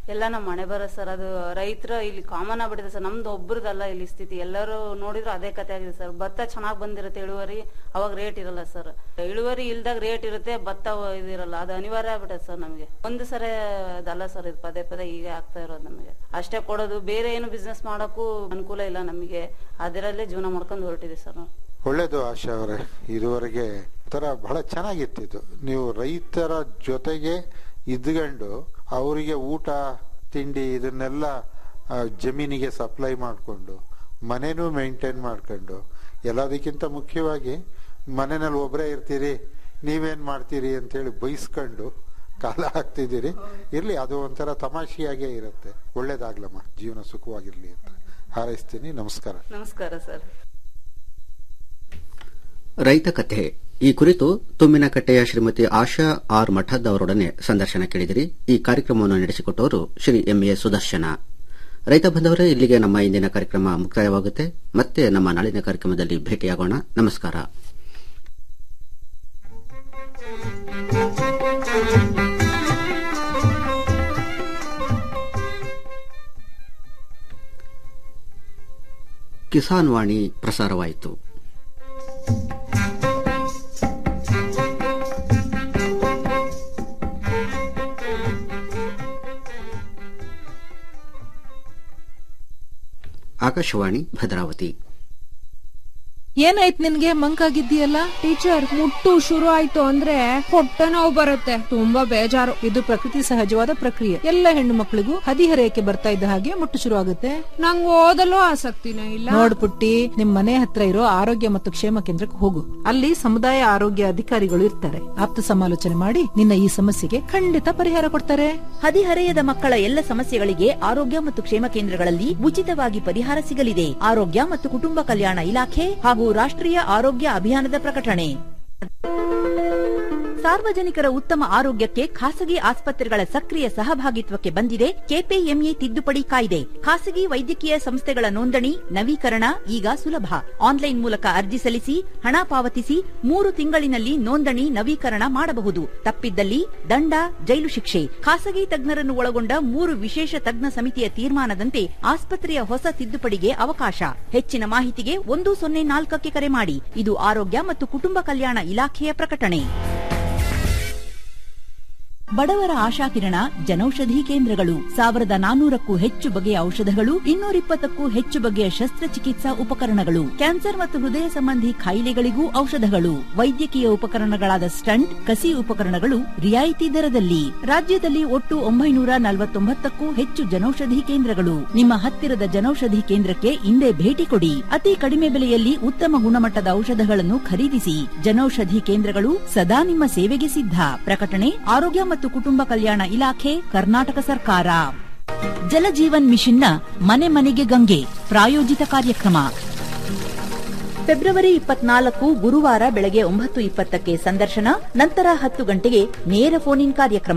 ಎಲ್ಲ ನಮ್ಮ ಮನೆ ಬರೋ ಸರ್ ಅದು ರೈತರ ಇಲ್ಲಿ ಕಾಮನ್ ಆಗ್ಬಿಟ್ಟಿದೆ ಸರ್ ನಮ್ದು ಒಬ್ರದಲ್ಲ ಇಲ್ಲಿ ಸ್ಥಿತಿ ಎಲ್ಲರೂ ನೋಡಿದ್ರು ಅದೇ ಕತೆ ಆಗಿದೆ ಸರ್ ಭತ್ತ ಚೆನ್ನಾಗಿ ಬಂದಿರುತ್ತೆ ಇಳುವರಿ ಅವಾಗ ರೇಟ್ ಇರಲ್ಲ ಸರ್ ಇಳುವರಿ ಇಲ್ದಾಗ ರೇಟ್ ಇರುತ್ತೆ ಭತ್ತ ಇದಿರಲ್ಲ ಅದು ಅನಿವಾರ್ಯ ಆಗ್ಬಿಟ್ಟೆ ಸರ್ ನಮಗೆ ಒಂದು ಸರಿ ಅದಲ್ಲ ಸರ್ ಇದು ಪದೇ ಪದೇ ಹೀಗೆ ಆಗ್ತಾ ಇರೋದು ನಮಗೆ ಅಷ್ಟೇ ಕೊಡೋದು ಬೇರೆ ಏನು ಬಿಸ್ನೆಸ್ ಮಾಡೋಕ್ಕೂ ಅನುಕೂಲ ಇಲ್ಲ ನಮಗೆ ಅದರಲ್ಲೇ ಜೀವನ ಮಾಡ್ಕೊಂಡು ಹೊರಟಿದೆ ಸರ್ ನಾವು ಒಳ್ಳೇದು ಆಶಾ ಅವರೇ ಇದುವರೆಗೆ ತರ ಬಹಳ ಚೆನ್ನಾಗಿತ್ತು ಇದು ನೀವು ರೈತರ ಜೊತೆಗೆ ಇದ್ಕೊಂಡು ಅವರಿಗೆ ಊಟ ತಿಂಡಿ ಇದನ್ನೆಲ್ಲ ಆ, ಜಮೀನಿಗೆ ಸಪ್ಲೈ ಮಾಡಿಕೊಂಡು ಮನೆನೂ ಮೇಂಟೈನ್ ಮಾಡ್ಕೊಂಡು ಎಲ್ಲದಕ್ಕಿಂತ ಮುಖ್ಯವಾಗಿ ಮನೆಯಲ್ಲಿ ಒಬ್ಬರೇ ಇರ್ತೀರಿ ನೀವೇನ್ ಮಾಡ್ತೀರಿ ಅಂತೇಳಿ ಬೈಸ್ಕೊಂಡು ಕಾಲ ಹಾಕ್ತಿದ್ದೀರಿ ಇರ್ಲಿ ಅದು ಒಂಥರ ತಮಾಷೆಯಾಗೇ ಇರುತ್ತೆ ಒಳ್ಳೇದಾಗ್ಲಮ್ಮ ಜೀವನ ಸುಖವಾಗಿರ್ಲಿ ಅಂತ ಹಾರೈಸ್ತೀನಿ ನಮಸ್ಕಾರ ನಮಸ್ಕಾರ ಸರ್ ರೈತ ಕಥೆ ಈ ಕುರಿತು ತುಮ್ಮಿನಕಟ್ಟೆಯ ಶ್ರೀಮತಿ ಆಶಾ ಆರ್ ಮಠದ್ ಅವರೊಡನೆ ಸಂದರ್ಶನ ಕೇಳಿದಿರಿ ಈ ಕಾರ್ಯಕ್ರಮವನ್ನು ನಡೆಸಿಕೊಟ್ಟವರು ಶ್ರೀ ಎಂಎ ಸುದರ್ಶನ ರೈತ ಬಂಧವರೇ ಇಲ್ಲಿಗೆ ನಮ್ಮ ಇಂದಿನ ಕಾರ್ಯಕ್ರಮ ಮುಕ್ತಾಯವಾಗುತ್ತೆ ಮತ್ತೆ ನಮ್ಮ ನಾಳಿನ ಕಾರ್ಯಕ್ರಮದಲ್ಲಿ ಭೇಟಿಯಾಗೋಣ ನಮಸ್ಕಾರ ಕಿಸಾನ್ ವಾಣಿ ಪ್ರಸಾರವಾಯಿತು ಆಕಾಶವಾಣಿ ಭದ್ರಾವತಿ ಏನಾಯ್ತು ನಿನ್ಗೆ ಮಂಕಾಗಿದ್ದೀಯಲ್ಲ ಟೀಚರ್ ಮುಟ್ಟು ಶುರು ಆಯ್ತು ಅಂದ್ರೆ ಹೊಟ್ಟೆ ನೋವು ಬರುತ್ತೆ ತುಂಬಾ ಬೇಜಾರು ಇದು ಪ್ರಕೃತಿ ಸಹಜವಾದ ಪ್ರಕ್ರಿಯೆ ಎಲ್ಲ ಹೆಣ್ಣು ಮಕ್ಕಳಿಗೂ ಹದಿಹರೆಯಕ್ಕೆ ಬರ್ತಾ ಇದ್ದ ಹಾಗೆ ಮುಟ್ಟು ಶುರು ಆಗುತ್ತೆ ನಂಗ್ ಓದಲು ಆಸಕ್ತಿನೇ ಇಲ್ಲ ನೋಡ್ ಪುಟ್ಟಿ ನಿಮ್ ಮನೆ ಹತ್ರ ಇರೋ ಆರೋಗ್ಯ ಮತ್ತು ಕ್ಷೇಮ ಕೇಂದ್ರಕ್ಕೆ ಹೋಗು ಅಲ್ಲಿ ಸಮುದಾಯ ಆರೋಗ್ಯ ಅಧಿಕಾರಿಗಳು ಇರ್ತಾರೆ ಆಪ್ತ ಸಮಾಲೋಚನೆ ಮಾಡಿ ನಿನ್ನ ಈ ಸಮಸ್ಯೆಗೆ ಖಂಡಿತ ಪರಿಹಾರ ಕೊಡ್ತಾರೆ ಹದಿಹರೆಯದ ಮಕ್ಕಳ ಎಲ್ಲ ಸಮಸ್ಯೆಗಳಿಗೆ ಆರೋಗ್ಯ ಮತ್ತು ಕ್ಷೇಮ ಕೇಂದ್ರಗಳಲ್ಲಿ ಉಚಿತವಾಗಿ ಪರಿಹಾರ ಸಿಗಲಿದೆ ಆರೋಗ್ಯ ಮತ್ತು ಕುಟುಂಬ ಕಲ್ಯಾಣ ಇಲಾಖೆ ಹಾಗೂ ರಾಷ್ಟ್ರೀಯ ಆರೋಗ್ಯ ಅಭಿಯಾನದ ಪ್ರಕಟಣೆ ಸಾರ್ವಜನಿಕರ ಉತ್ತಮ ಆರೋಗ್ಯಕ್ಕೆ ಖಾಸಗಿ ಆಸ್ಪತ್ರೆಗಳ ಸಕ್ರಿಯ ಸಹಭಾಗಿತ್ವಕ್ಕೆ ಬಂದಿದೆ ಕೆಪಿಎಂಇ ತಿದ್ದುಪಡಿ ಕಾಯ್ದೆ ಖಾಸಗಿ ವೈದ್ಯಕೀಯ ಸಂಸ್ಥೆಗಳ ನೋಂದಣಿ ನವೀಕರಣ ಈಗ ಸುಲಭ ಆನ್ಲೈನ್ ಮೂಲಕ ಅರ್ಜಿ ಸಲ್ಲಿಸಿ ಹಣ ಪಾವತಿಸಿ ಮೂರು ತಿಂಗಳಿನಲ್ಲಿ ನೋಂದಣಿ ನವೀಕರಣ ಮಾಡಬಹುದು ತಪ್ಪಿದ್ದಲ್ಲಿ ದಂಡ ಜೈಲು ಶಿಕ್ಷೆ ಖಾಸಗಿ ತಜ್ಞರನ್ನು ಒಳಗೊಂಡ ಮೂರು ವಿಶೇಷ ತಜ್ಞ ಸಮಿತಿಯ ತೀರ್ಮಾನದಂತೆ ಆಸ್ಪತ್ರೆಯ ಹೊಸ ತಿದ್ದುಪಡಿಗೆ ಅವಕಾಶ ಹೆಚ್ಚಿನ ಮಾಹಿತಿಗೆ ಒಂದು ಸೊನ್ನೆ ನಾಲ್ಕಕ್ಕೆ ಕರೆ ಮಾಡಿ ಇದು ಆರೋಗ್ಯ ಮತ್ತು ಕುಟುಂಬ ಕಲ್ಯಾಣ ಇಲಾಖೆಯ ಪ್ರಕಟಣೆ ಬಡವರ ಆಶಾಕಿರಣ ಜನೌಷಧಿ ಕೇಂದ್ರಗಳು ಸಾವಿರದ ನಾನೂರಕ್ಕೂ ಹೆಚ್ಚು ಬಗೆಯ ಔಷಧಗಳು ಇನ್ನೂರಿಪ್ಪತ್ತಕ್ಕೂ ಹೆಚ್ಚು ಬಗೆಯ ಶಸ್ತ್ರಚಿಕಿತ್ಸಾ ಉಪಕರಣಗಳು ಕ್ಯಾನ್ಸರ್ ಮತ್ತು ಹೃದಯ ಸಂಬಂಧಿ ಕಾಯಿಲೆಗಳಿಗೂ ಔಷಧಗಳು ವೈದ್ಯಕೀಯ ಉಪಕರಣಗಳಾದ ಸ್ಟಂಟ್ ಕಸಿ ಉಪಕರಣಗಳು ರಿಯಾಯಿತಿ ದರದಲ್ಲಿ ರಾಜ್ಯದಲ್ಲಿ ಒಟ್ಟು ಒಂಬೈನೂರ ನಲವತ್ತೊಂಬತ್ತಕ್ಕೂ ಹೆಚ್ಚು ಜನೌಷಧಿ ಕೇಂದ್ರಗಳು ನಿಮ್ಮ ಹತ್ತಿರದ ಜನೌಷಧಿ ಕೇಂದ್ರಕ್ಕೆ ಇಂದೇ ಭೇಟಿ ಕೊಡಿ ಅತಿ ಕಡಿಮೆ ಬೆಲೆಯಲ್ಲಿ ಉತ್ತಮ ಗುಣಮಟ್ಟದ ಔಷಧಗಳನ್ನು ಖರೀದಿಸಿ ಜನೌಷಧಿ ಕೇಂದ್ರಗಳು ಸದಾ ನಿಮ್ಮ ಸೇವೆಗೆ ಸಿದ್ಧ ಪ್ರಕಟಣೆ ಆರೋಗ್ಯ ಮತ್ತು ಕುಟುಂಬ ಕಲ್ಯಾಣ ಇಲಾಖೆ ಕರ್ನಾಟಕ ಸರ್ಕಾರ ಜಲಜೀವನ್ ಮಿಷನ್ನ ಮನೆ ಮನೆಗೆ ಗಂಗೆ ಪ್ರಾಯೋಜಿತ ಕಾರ್ಯಕ್ರಮ ಫೆಬ್ರವರಿ ಇಪ್ಪತ್ನಾಲ್ಕು ಗುರುವಾರ ಬೆಳಗ್ಗೆ ಒಂಬತ್ತು ಇಪ್ಪತ್ತಕ್ಕೆ ಸಂದರ್ಶನ ನಂತರ ಹತ್ತು ಗಂಟೆಗೆ ನೇರ ಫೋನ್ ಇನ್ ಕಾರ್ಯಕ್ರಮ